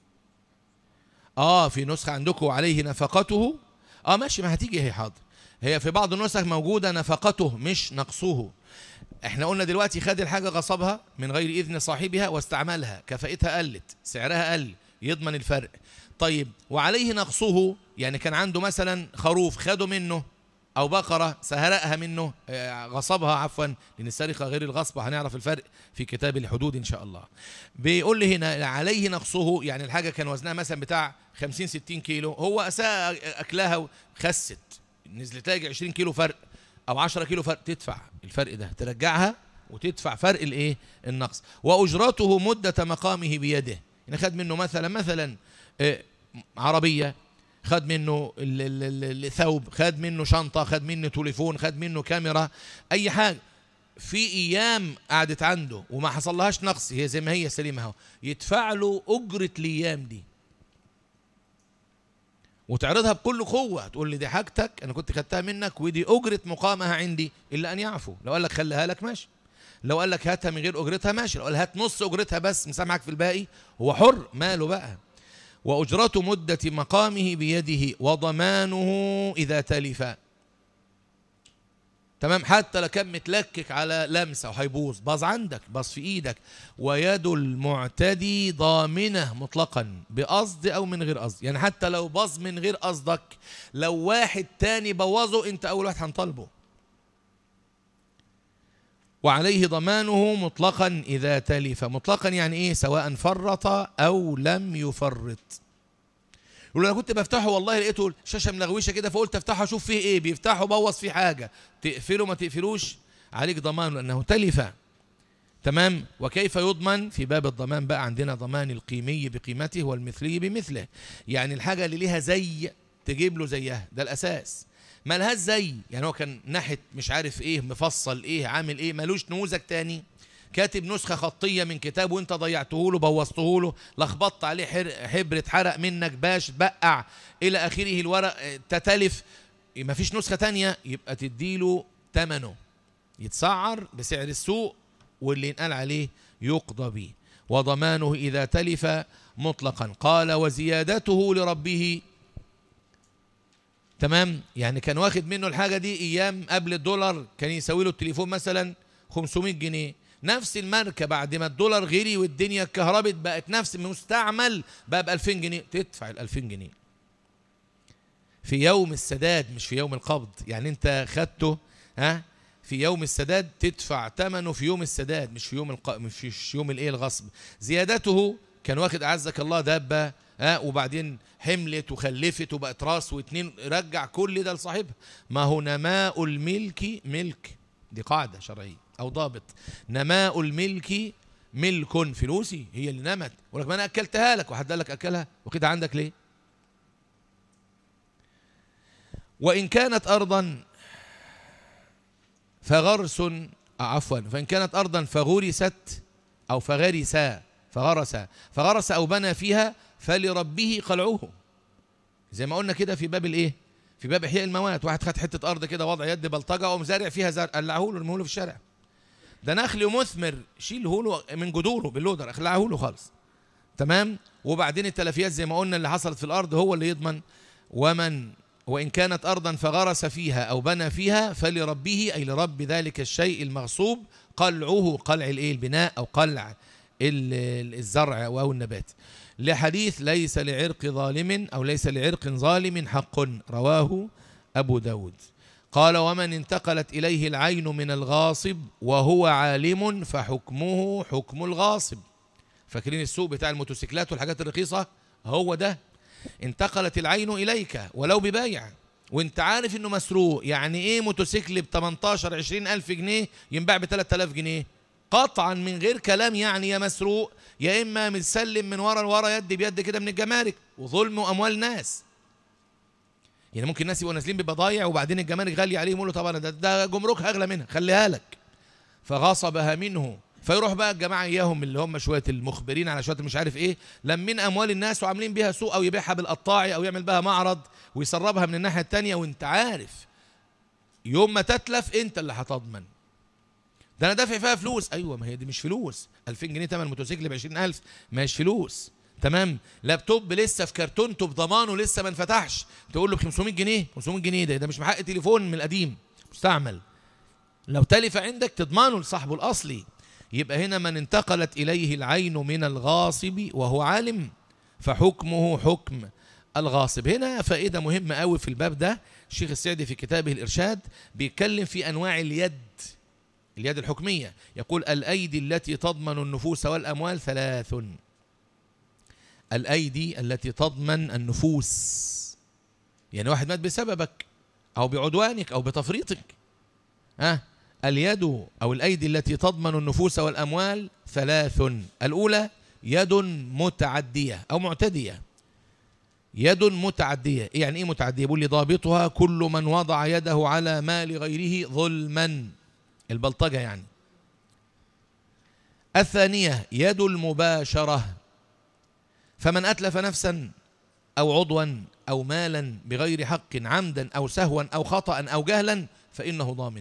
اه في نسخه عندكم عليه نفقته اه ماشي ما هتيجي هي حاضر هي في بعض النسخ موجوده نفقته مش نقصه احنا قلنا دلوقتي خد الحاجه غصبها من غير اذن صاحبها واستعملها كفائتها قلت سعرها قل يضمن الفرق طيب وعليه نقصه يعني كان عنده مثلا خروف خده منه او بقره سهرقها منه غصبها عفوا لان السرقه غير الغصب هنعرف الفرق في كتاب الحدود ان شاء الله بيقول لي هنا عليه نقصه يعني الحاجه كان وزنها مثلا بتاع 50 60 كيلو هو اساء اكلها وخست نزلت لها 20 كيلو فرق او 10 كيلو فرق تدفع الفرق ده ترجعها وتدفع فرق الايه النقص واجرته مده مقامه بيده يعني خد منه مثلا مثلا عربيه خد منه الثوب خد منه شنطة خد منه تليفون خد منه كاميرا أي حاجة في أيام قعدت عنده وما حصلهاش نقص هي زي ما هي سليمة اهو يدفع له أجرة الأيام دي وتعرضها بكل قوة تقول لي دي حاجتك أنا كنت خدتها منك ودي أجرة مقامها عندي إلا أن يعفو لو قال لك خليها لك ماشي لو قال لك هاتها من غير أجرتها ماشي لو قال هات نص أجرتها بس مسامحك في الباقي هو حر ماله بقى وأجرة مدة مقامه بيده وضمانه إذا تلف تمام حتى لو كان متلكك على لمسة وهيبوظ باظ عندك باظ في إيدك ويد المعتدي ضامنة مطلقا بقصد أو من غير قصد يعني حتى لو باظ من غير قصدك لو واحد تاني بوظه أنت أول واحد هنطالبه وعليه ضمانه مطلقا إذا تلف مطلقا يعني إيه سواء فرط أو لم يفرط يقول أنا كنت بفتحه والله لقيته الشاشة ملغوشة كده فقلت أفتحه أشوف فيه إيه بيفتحه بوظ فيه حاجة تقفله ما تقفلوش عليك ضمان لأنه تلف تمام وكيف يضمن في باب الضمان بقى عندنا ضمان القيمي بقيمته والمثلي بمثله يعني الحاجة اللي ليها زي تجيب له زيها ده الأساس مالهاش زي يعني هو كان ناحيه مش عارف ايه مفصل ايه عامل ايه ملوش نموذج تاني كاتب نسخه خطيه من كتاب وانت ضيعته له بوظته له لخبطت عليه حبر اتحرق منك باش بقع الى اخره الورق تتلف مفيش نسخه تانية يبقى تديله ثمنه يتسعر بسعر السوق واللي ينقال عليه يقضى به وضمانه اذا تلف مطلقا قال وزيادته لربه تمام يعني كان واخد منه الحاجة دي أيام قبل الدولار كان يساوي له التليفون مثلا 500 جنيه نفس الماركة بعد ما الدولار غلي والدنيا اتكهربت بقت نفس مستعمل بقى ب 2000 جنيه تدفع ال 2000 جنيه في يوم السداد مش في يوم القبض يعني انت خدته ها في يوم السداد تدفع ثمنه في يوم السداد مش في يوم الق... مش في يوم الايه الغصب زيادته كان واخد اعزك الله دابه ها وبعدين حملت وخلفت وبقت راس واتنين رجع كل ده لصاحبها ما هو نماء الملك ملك دي قاعدة شرعية أو ضابط نماء الملك ملك فلوسي هي اللي نمت ولك ما أنا أكلتها لك وحد قال لك أكلها وكده عندك ليه وإن كانت أرضا فغرس عفوا فإن كانت أرضا فغرست أو فغرسا فغرس فغرس أو بنى فيها فلربه قلعه زي ما قلنا كده في باب الايه في باب احياء الموات واحد خد حته ارض كده وضع يد بلطجه وقام زارع فيها زرع قلعه له ارميه له في الشارع ده نخل مثمر شيله له من جذوره باللودر اخلعه له خالص تمام وبعدين التلفيات زي ما قلنا اللي حصلت في الارض هو اللي يضمن ومن وان كانت ارضا فغرس فيها او بنى فيها فلربه اي لرب ذلك الشيء المغصوب قلعه قلع الايه البناء او قلع ال- الزرع او النبات لحديث ليس لعرق ظالم او ليس لعرق ظالم حق رواه ابو داود قال ومن انتقلت اليه العين من الغاصب وهو عالم فحكمه حكم الغاصب فاكرين السوق بتاع الموتوسيكلات والحاجات الرخيصه هو ده انتقلت العين اليك ولو ببايع وانت عارف انه مسروق يعني ايه موتوسيكل ب 18 20 الف جنيه ينباع ب 3000 جنيه قطعا من غير كلام يعني يا مسروق يا اما متسلم من ورا لورا يد بيد كده من الجمارك وظلم اموال ناس يعني ممكن الناس يبقوا نازلين ببضايع وبعدين الجمارك غاليه عليهم يقولوا طبعا ده, ده جمركها اغلى منها خليها لك فغصبها منه فيروح بقى الجماعه اياهم اللي هم شويه المخبرين على شويه مش عارف ايه لمين اموال الناس وعاملين بيها سوق او يبيعها بالقطاعي او يعمل بها معرض ويسربها من الناحيه التانية وانت عارف يوم ما تتلف انت اللي هتضمن ده انا دافع فيها فلوس ايوه ما هي دي مش فلوس 2000 جنيه ثمن موتوسيكل ب 20000 مش فلوس تمام لابتوب لسه في كرتونته بضمانه لسه ما انفتحش تقول له ب 500 جنيه 500 جنيه ده ده مش محق تليفون من القديم مستعمل لو تلف عندك تضمنه لصاحبه الاصلي يبقى هنا من انتقلت اليه العين من الغاصب وهو عالم فحكمه حكم الغاصب هنا فائده مهمه قوي في الباب ده الشيخ السعدي في كتابه الارشاد بيتكلم في انواع اليد اليد الحكميه يقول الايدي التي تضمن النفوس والاموال ثلاث الايدي التي تضمن النفوس يعني واحد مات بسببك او بعدوانك او بتفريطك ها اليد او الايدي التي تضمن النفوس والاموال ثلاث الاولى يد متعديه او معتديه يد متعديه إيه يعني ايه متعديه بيقول لي ضابطها كل من وضع يده على مال غيره ظلما البلطجه يعني الثانيه يد المباشره فمن اتلف نفسا او عضوا او مالا بغير حق عمدا او سهوا او خطا او جهلا فانه ضامن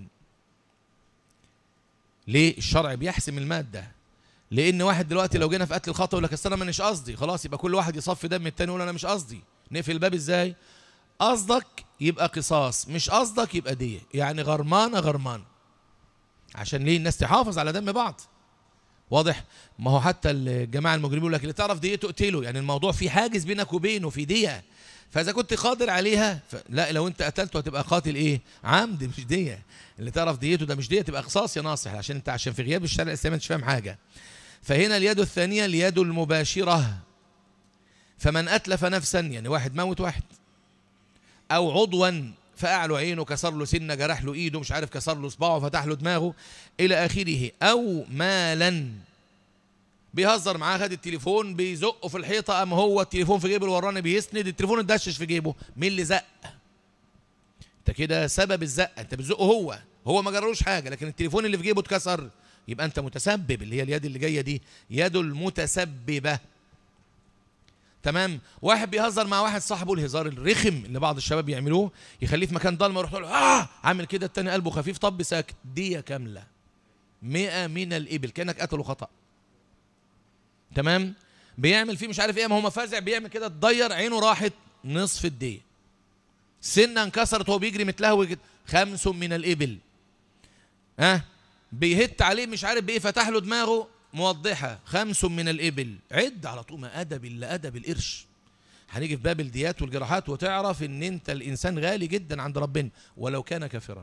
ليه الشرع بيحسم الماده لان واحد دلوقتي لو جينا في قتل الخطا يقول لك اصل انا مش قصدي خلاص يبقى كل واحد يصفي دم التاني يقول انا مش قصدي نقفل الباب ازاي قصدك يبقى قصاص مش قصدك يبقى دية يعني غرمانه غرمان عشان ليه الناس تحافظ على دم بعض واضح ما هو حتى الجماعه المجرمين يقول لك اللي تعرف ديته اقتله يعني الموضوع في حاجز بينك وبينه في ديه فاذا كنت قادر عليها ف... لا لو انت قتلته هتبقى قاتل ايه عمد مش ديه اللي تعرف ديته ده مش ديه تبقى قصاص يا ناصح عشان انت عشان في غياب الشرع الاسلامي مش فاهم حاجه فهنا اليد الثانيه اليد المباشره فمن اتلف نفسا يعني واحد موت واحد او عضوا فقع له عينه كسر له سنه جرح له ايده مش عارف كسر له صباعه فتح له دماغه الى اخره او مالا بيهزر معاه خد التليفون بيزقه في الحيطه قام هو التليفون في جيبه الوراني بيسند التليفون اتدشش في جيبه مين اللي زق انت كده سبب الزقه انت بتزقه هو هو ما جرالوش حاجه لكن التليفون اللي في جيبه اتكسر يبقى انت متسبب اللي هي اليد اللي جايه دي يد المتسببه تمام واحد بيهزر مع واحد صاحبه الهزار الرخم اللي بعض الشباب يعملوه يخليه في مكان ضلمه يروح له اه عامل كده التاني قلبه خفيف طب ساكت دية كامله مئة من الإبل كأنك قتله خطأ تمام بيعمل فيه مش عارف ايه ما هو مفازع بيعمل كده تضير عينه راحت نصف الدية سنة انكسرت وهو بيجري متلهوي كده خمس من الإبل ها أه؟ بيهت عليه مش عارف بايه فتح له دماغه موضحة خمس من الإبل عد على طول ما أدب إلا أدب القرش هنيجي في باب الديات والجراحات وتعرف ان انت الانسان غالي جدا عند ربنا ولو كان كافرا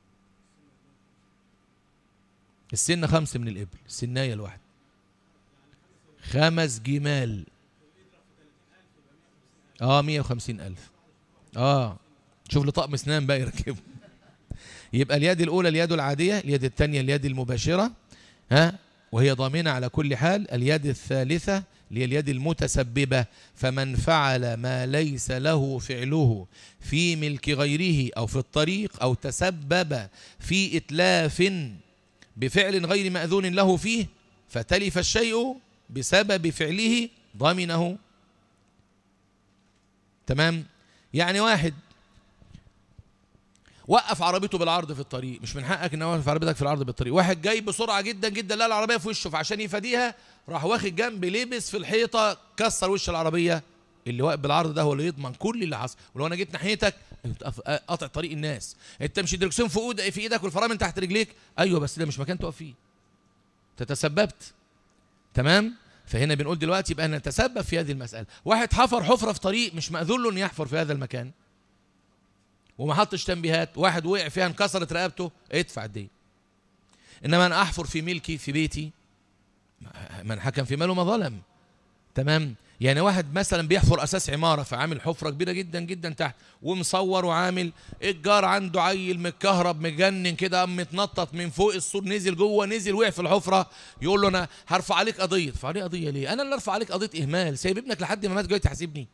السن خمس من الإبل السناية الواحد خمس جمال اه مية وخمسين ألف اه شوف له طقم اسنان بقى يركبه يبقى اليد الأولى اليد العادية اليد الثانية اليد المباشرة ها وهي ضامنة على كل حال اليد الثالثة اللي هي اليد المتسببة فمن فعل ما ليس له فعله في ملك غيره أو في الطريق أو تسبب في إتلاف بفعل غير مأذون له فيه فتلف الشيء بسبب فعله ضمنه تمام يعني واحد وقف عربيته بالعرض في الطريق مش من حقك ان اوقف عربيتك في العرض بالطريق واحد جاي بسرعه جدا جدا لا العربيه في وشه فعشان يفاديها راح واخد جنب لبس في الحيطه كسر وش العربيه اللي واقف بالعرض ده هو اللي يضمن كل اللي حصل ولو انا جيت ناحيتك أنت قف- قاطع طريق الناس انت مش الدركسيون في ايدك في ايدك والفرامل تحت رجليك ايوه بس ده مش مكان تقف فيه انت تسببت تمام فهنا بنقول دلوقتي يبقى نتسبب في هذه المساله واحد حفر حفره في طريق مش ماذون له انه يحفر في هذا المكان وما حطش تنبيهات واحد وقع فيها انكسرت رقبته ادفع الدين انما انا احفر في ملكي في بيتي من حكم في ماله ما ظلم تمام يعني واحد مثلا بيحفر اساس عماره فعامل حفره كبيره جدا جدا تحت ومصور وعامل الجار عنده عيل متكهرب مجنن كده قام متنطط من فوق السور نزل جوه نزل وقع في الحفره يقول له انا هرفع عليك قضيه ارفع عليه قضيه ليه انا اللي ارفع عليك قضيه اهمال سايب ابنك لحد ما مات جاي تحاسبني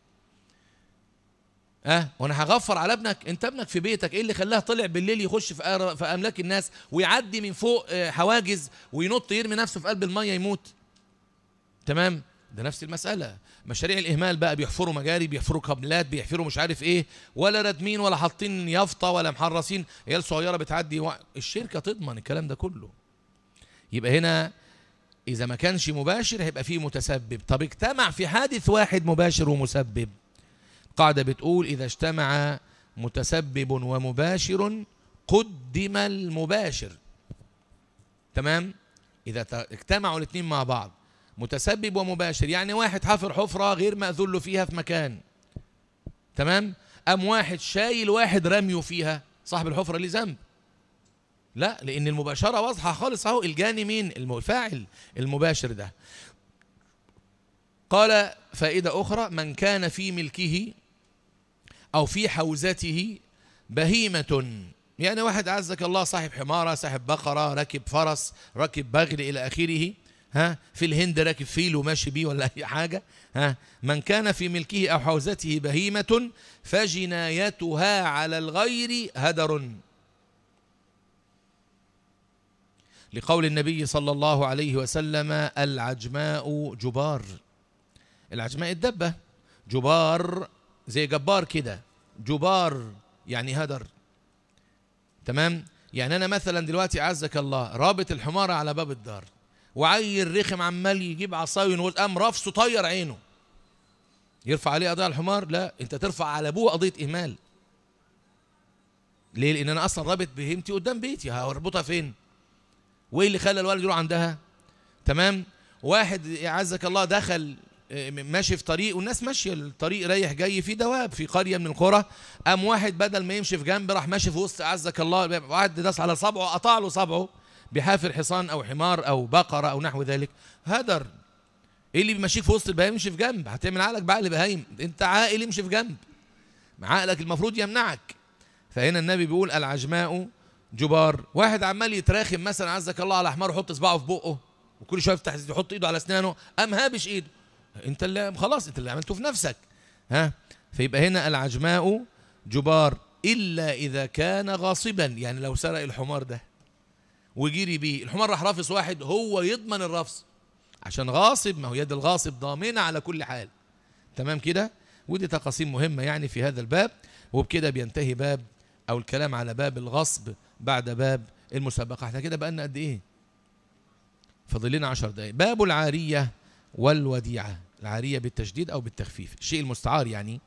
اه وانا هغفر على ابنك انت ابنك في بيتك ايه اللي خلاه طلع بالليل يخش في أر- في املاك الناس ويعدي من فوق آه، حواجز وينط يرمي نفسه في قلب الميه يموت تمام ده نفس المسألة مشاريع الإهمال بقى بيحفروا مجاري بيحفروا كابلات بيحفروا مش عارف إيه ولا رادمين ولا حاطين يافطة ولا محرصين عيال صغيرة بتعدي و... الشركة تضمن الكلام ده كله يبقى هنا إذا ما كانش مباشر هيبقى فيه متسبب طب اجتمع في حادث واحد مباشر ومسبب قاعدة بتقول إذا اجتمع متسبب ومباشر قدم المباشر تمام إذا ت- اجتمعوا الاثنين مع بعض متسبب ومباشر يعني واحد حفر حفرة غير مأذون له فيها في مكان تمام أم واحد شايل واحد رميه فيها صاحب الحفرة ليه ذنب لا لأن المباشرة واضحة خالص أهو الجاني مين الفاعل المباشر ده قال فائدة أخرى من كان في ملكه أو في حوزته بهيمة يعني واحد عزك الله صاحب حمارة صاحب بقرة راكب فرس راكب بغل إلى آخره ها في الهند راكب فيل وماشي بيه ولا أي حاجة ها من كان في ملكه أو حوزته بهيمة فجنايتها على الغير هدر لقول النبي صلى الله عليه وسلم العجماء جبار العجماء الدبة جبار زي جبار كده جبار يعني هدر تمام يعني انا مثلا دلوقتي عزك الله رابط الحمار على باب الدار وعيل رخم عمال يجيب عصايه ونقول قام رفسه طير عينه يرفع عليه قضيه على الحمار لا انت ترفع على ابوه قضيه اهمال ليه لان انا اصلا رابط بهيمتي قدام بيتي هربطها فين وايه اللي خلى الولد يروح عندها تمام واحد يعزك الله دخل آه، ماشي في طريق والناس ماشيه الطريق رايح جاي في دواب في قريه من القرى قام واحد بدل ما يمشي في جنب راح ماشي في وسط عزك الله واحد داس على صبعه قطع له صبعه بحافر حصان او حمار او بقره او نحو ذلك هدر ايه اللي بيمشيك في وسط البهايم امشي في جنب هتعمل عقلك بعقل بهايم انت عاقل امشي في جنب عقلك المفروض يمنعك فهنا النبي بيقول العجماء جبار واحد عمال يتراخم مثلا عزك الله على حمار يحط صباعه في بقه وكل شويه يفتح يحط ايده على اسنانه قام هابش ايده انت اللي خلاص انت اللي عملته في نفسك ها فيبقى هنا العجماء جبار الا اذا كان غاصبا يعني لو سرق الحمار ده وجري بيه الحمار راح رافس واحد هو يضمن الرفس عشان غاصب ما هو يد الغاصب ضامنه على كل حال تمام كده ودي تقاسيم مهمه يعني في هذا الباب وبكده بينتهي باب او الكلام على باب الغصب بعد باب المسابقه احنا كده بقالنا قد ايه فاضل لنا 10 دقائق باب العاريه والوديعه العاريه بالتشديد او بالتخفيف الشيء المستعار يعني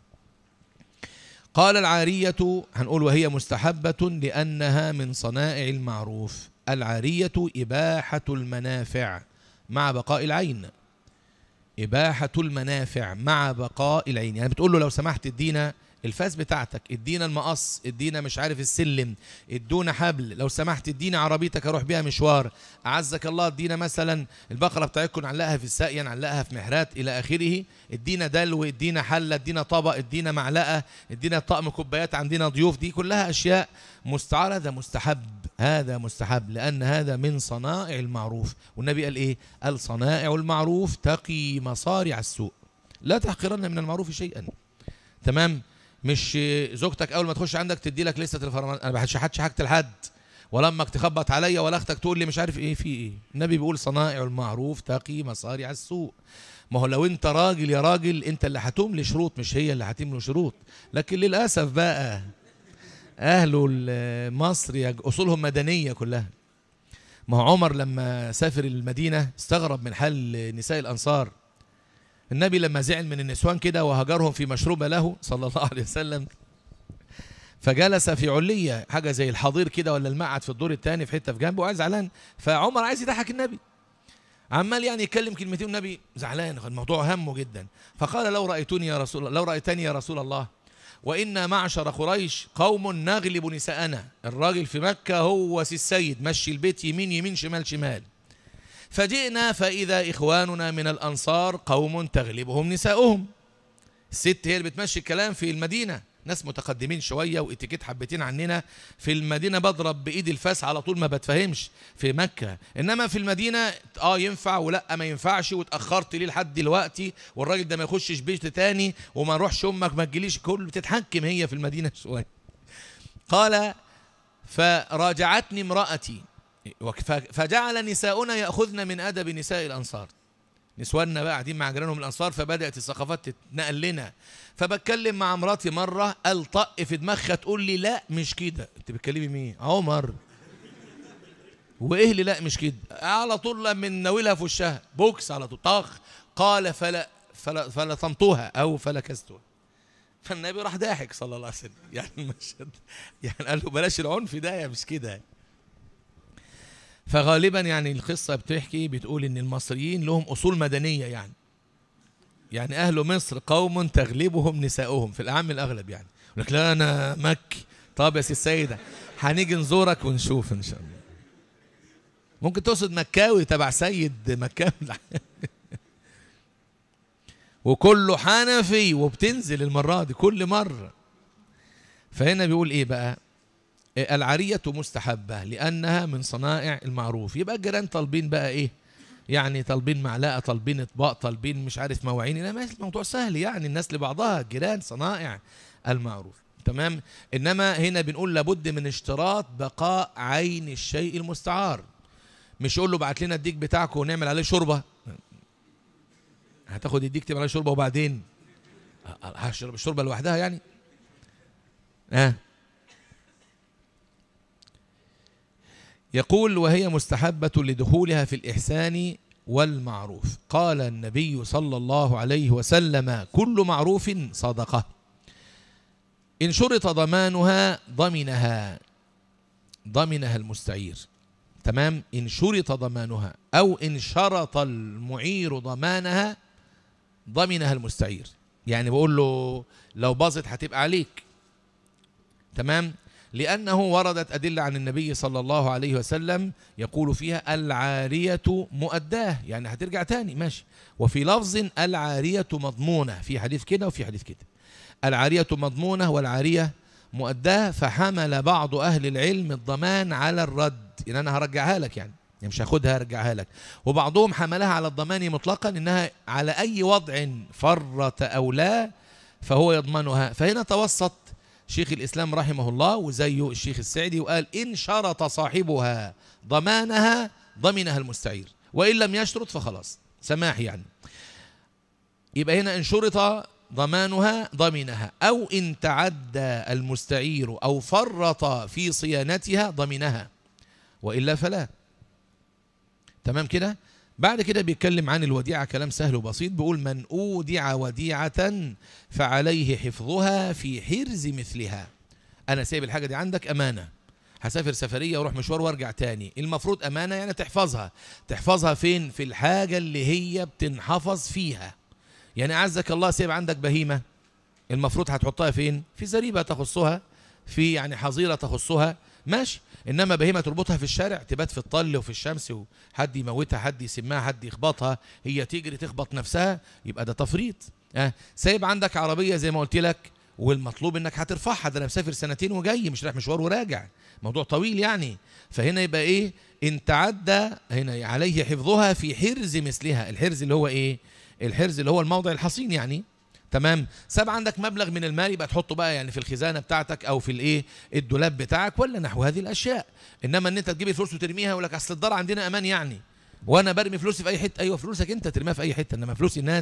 قال العاريه هنقول وهي مستحبه لانها من صنائع المعروف العاريه اباحه المنافع مع بقاء العين إباحة المنافع مع بقاء العين يعني بتقول له لو سمحت ادينا الفاس بتاعتك ادينا المقص ادينا مش عارف السلم ادونا حبل لو سمحت ادينا عربيتك اروح بيها مشوار اعزك الله ادينا مثلا البقره بتاعتكم نعلقها في الساقيه نعلقها في محرات الى اخره ادينا دلو ادينا حله ادينا طبق ادينا معلقه ادينا طقم كوبايات عندنا ضيوف دي كلها اشياء مستعاره هذا مستحب هذا مستحب لان هذا من صنائع المعروف والنبي قال ايه قال صنائع المعروف تقي مصارع السوء لا تحقرن من المعروف شيئا تمام مش زوجتك اول ما تخش عندك تدي لك لسه الفرمان انا ما بشحتش حاجه لحد ولا امك تخبط عليا ولا اختك تقول لي مش عارف ايه في ايه النبي بيقول صنائع المعروف تقي مصارع السوء ما هو لو انت راجل يا راجل انت اللي هتملي شروط مش هي اللي هتملي شروط لكن للاسف بقى اهل ال- مصر يج- اصولهم مدنيه كلها ما هو عمر لما سافر المدينه استغرب من حال نساء الانصار النبي لما زعل من النسوان كده وهجرهم في مشروبه له صلى الله عليه وسلم فجلس في علية حاجة زي الحضير كده ولا المقعد في الدور الثاني في حتة في جنبه وقاعد زعلان فعمر عايز يضحك النبي عمال يعني يتكلم كلمتين والنبي زعلان الموضوع همه جدا فقال لو رأيتني يا رسول الله لو رأيتني يا رسول الله وإن معشر قريش قوم نغلب نساءنا الراجل في مكة هو سي السيد مشي البيت يمين يمين شمال شمال فجئنا فإذا إخواننا من الأنصار قوم تغلبهم نساؤهم الست هي اللي بتمشي الكلام في المدينة ناس متقدمين شوية واتيكيت حبتين عننا في المدينة بضرب بإيدي الفاس على طول ما بتفهمش في مكة إنما في المدينة آه ينفع ولا ما ينفعش واتأخرت ليه لحد دلوقتي والراجل ده ما يخشش بيت تاني وما نروحش أمك ما تجيليش كل بتتحكم هي في المدينة شوية قال فراجعتني امرأتي وك- فجعل نساؤنا يأخذن من أدب نساء الأنصار نسواننا بقى قاعدين مع جيرانهم الانصار فبدات الثقافات تتنقل لنا فبتكلم مع مراتي مره الطق في دماغها تقول لي لا مش كده انت بتكلمي مين عمر وايه اللي لا مش كده على طول من ناولها في وشها بوكس على طول طخ قال فلا فلا فلطمتها او فلكستها فالنبي راح ضاحك صلى الله عليه وسلم يعني المشهد يعني قال له بلاش العنف ده يا مش كده فغالبا يعني القصة بتحكي بتقول ان المصريين لهم اصول مدنية يعني يعني اهل مصر قوم تغلبهم نساؤهم في الاعم الاغلب يعني يقول لك لا انا مكي طب يا سي السيدة هنيجي نزورك ونشوف ان شاء الله ممكن تقصد مكاوي تبع سيد مكاوي وكله حنفي وبتنزل المرة دي كل مرة فهنا بيقول ايه بقى العارية مستحبة لأنها من صنائع المعروف يبقى الجيران طالبين بقى إيه يعني طالبين معلقة طالبين اطباق طالبين مش عارف مواعين إنما الموضوع سهل يعني الناس لبعضها جيران صنائع المعروف تمام إنما هنا بنقول لابد من اشتراط بقاء عين الشيء المستعار مش يقول له بعت لنا الديك بتاعك ونعمل عليه شوربة هتاخد الديك تعمل عليه شوربة وبعدين هشرب الشوربة لوحدها يعني ها آه. يقول وهي مستحبة لدخولها في الإحسان والمعروف قال النبي صلى الله عليه وسلم كل معروف صدقة إن شرط ضمانها ضمنها ضمنها المستعير تمام إن شرط ضمانها أو إن شرط المعير ضمانها ضمنها المستعير يعني بقول له لو باظت هتبقى عليك تمام لأنه وردت أدلة عن النبي صلى الله عليه وسلم يقول فيها العارية مؤداه يعني هترجع تاني ماشي وفي لفظ العارية مضمونة في حديث كده وفي حديث كده العارية مضمونة والعارية مؤداه فحمل بعض أهل العلم الضمان على الرد إن أنا هرجعها لك يعني يعني مش هاخدها ارجعها لك وبعضهم حملها على الضمان مطلقا انها على اي وضع فرط او لا فهو يضمنها فهنا توسط شيخ الإسلام رحمه الله وزيه الشيخ السعدي وقال إن شرط صاحبها ضمانها ضمنها المستعير وإن لم يشرط فخلاص سماح يعني يبقى هنا إن شرط ضمانها ضمنها أو إن تعدى المستعير أو فرط في صيانتها ضمنها وإلا فلا تمام كده بعد كده بيتكلم عن الوديعة كلام سهل وبسيط بيقول من أودع وديعة فعليه حفظها في حرز مثلها أنا سايب الحاجة دي عندك أمانة هسافر سفرية واروح مشوار وارجع تاني المفروض أمانة يعني تحفظها تحفظها فين في الحاجة اللي هي بتنحفظ فيها يعني أعزك الله سايب عندك بهيمة المفروض هتحطها فين في زريبة تخصها في يعني حظيرة تخصها ماشي انما بهيمه تربطها في الشارع تبات في الطل وفي الشمس وحد يموتها حد يسمها حد يخبطها هي تجري تخبط نفسها يبقى ده تفريط اه سايب عندك عربيه زي ما قلت لك والمطلوب انك هترفعها ده انا مسافر سنتين وجاي مش رايح مشوار وراجع موضوع طويل يعني فهنا يبقى ايه ان تعدى هنا عليه حفظها في حرز مثلها الحرز اللي هو ايه الحرز اللي هو الموضع الحصين يعني تمام ساب عندك مبلغ من المال يبقى تحطه بقى يعني في الخزانه بتاعتك او في الايه الدولاب بتاعك ولا نحو هذه الاشياء انما ان انت تجيب الفلوس وترميها يقول لك اصل الدار عندنا امان يعني وانا برمي فلوسي في اي حته ايوه فلوسك انت ترميها في اي حته انما فلوس الناس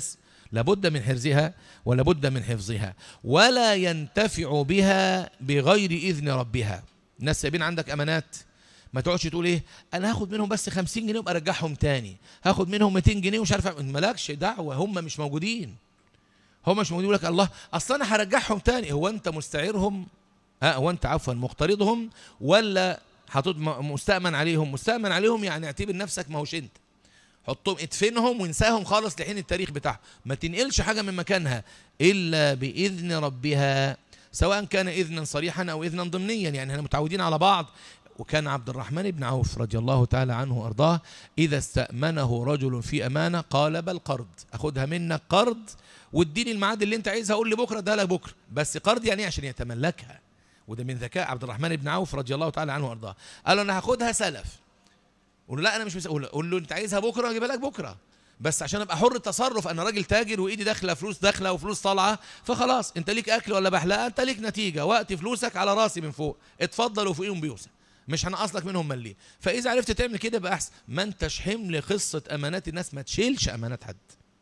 لابد من حرزها ولابد من حفظها ولا ينتفع بها بغير إذن ربها الناس سايبين عندك أمانات ما تقعدش تقول ايه انا هاخد منهم بس 50 جنيه وابقى ارجعهم تاني هاخد منهم 200 جنيه ومش عارف أعمل. مالكش دعوه هم مش موجودين هم مش موجودين يقول لك الله اصل انا هرجعهم تاني هو انت مستعيرهم اه هو انت عفوا مقترضهم ولا حاطط م- مستأمن عليهم مستأمن عليهم يعني اعتبر نفسك ما هوش انت حطهم ادفنهم وانساهم خالص لحين التاريخ بتاعهم ما تنقلش حاجه من مكانها الا باذن ربها سواء كان اذنا صريحا او اذنا ضمنيا يعني احنا متعودين على بعض وكان عبد الرحمن بن عوف رضي الله تعالى عنه وارضاه اذا استامنه رجل في امانه قال بل قرض اخدها منك قرض واديني الميعاد اللي انت عايزها قول لي بكره ده لك بكره بس قرض يعني إيه؟ عشان يتملكها وده من ذكاء عبد الرحمن بن عوف رضي الله تعالى عنه وارضاه قال له انا هاخدها سلف قول له لا انا مش مسؤول قول له انت عايزها بكره اجيبها لك بكره بس عشان ابقى حر التصرف انا راجل تاجر وايدي داخله فلوس داخله وفلوس طالعه فخلاص انت ليك اكل ولا بحلقه انت ليك نتيجه وقت فلوسك على راسي من فوق اتفضل وفوقيهم بيوسع مش هنقص لك منهم مليم فاذا عرفت تعمل كده يبقى احسن ما انتش حمل قصه امانات الناس ما تشيلش امانات حد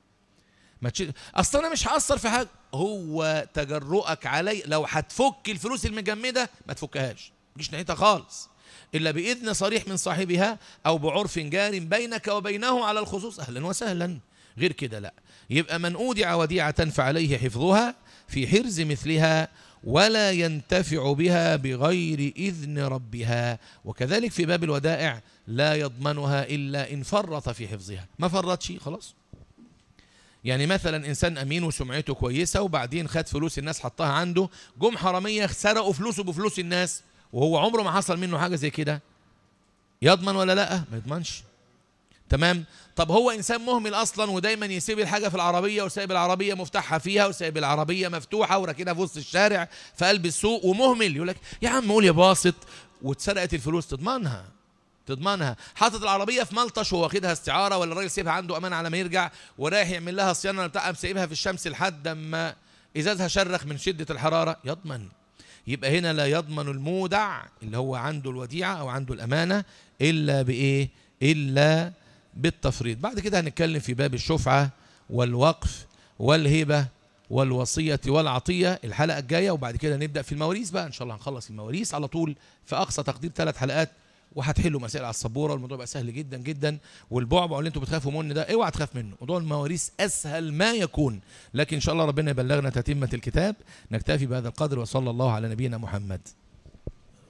ما تشيل اصل انا مش هاثر في حاجه هو تجرؤك علي لو هتفك الفلوس المجمده ما تفكهاش مش ناحيتها خالص الا باذن صريح من صاحبها او بعرف جار بينك وبينه على الخصوص اهلا وسهلا غير كده لا يبقى من اودع وديعه فعليه حفظها في حرز مثلها ولا ينتفع بها بغير اذن ربها وكذلك في باب الودائع لا يضمنها الا ان فرط في حفظها ما فرطش خلاص يعني مثلا انسان امين وسمعته كويسه وبعدين خد فلوس الناس حطها عنده جم حراميه سرقوا فلوسه بفلوس الناس وهو عمره ما حصل منه حاجه زي كده يضمن ولا لا ما يضمنش تمام طب هو انسان مهمل اصلا ودايما يسيب الحاجه في العربيه وسايب العربيه مفتاحها فيها وسايب العربيه مفتوحه وراكنها في وسط الشارع في قلب السوق ومهمل يقول لك يا عم قول يا باسط واتسرقت الفلوس تضمنها تضمنها حاطط العربيه في ملطش وهو واخدها استعاره ولا الراجل سيبها عنده امان على ما يرجع ورايح يعمل لها صيانه ولا بتاع قام سايبها في الشمس لحد اما ازازها شرخ من شده الحراره يضمن يبقى هنا لا يضمن المودع اللي هو عنده الوديعه او عنده الامانه الا بايه الا بالتفريط بعد كده هنتكلم في باب الشفعه والوقف والهبه والوصيه والعطيه الحلقه الجايه وبعد كده نبدا في المواريث بقى ان شاء الله هنخلص المواريث على طول في اقصى تقدير ثلاث حلقات وهتحلوا مسائل على السبوره والموضوع بقى سهل جدا جدا والبعبع اللي انتوا بتخافوا منه ده اوعى تخاف منه موضوع المواريث اسهل ما يكون لكن ان شاء الله ربنا يبلغنا تتمه الكتاب نكتفي بهذا القدر وصلى الله على نبينا محمد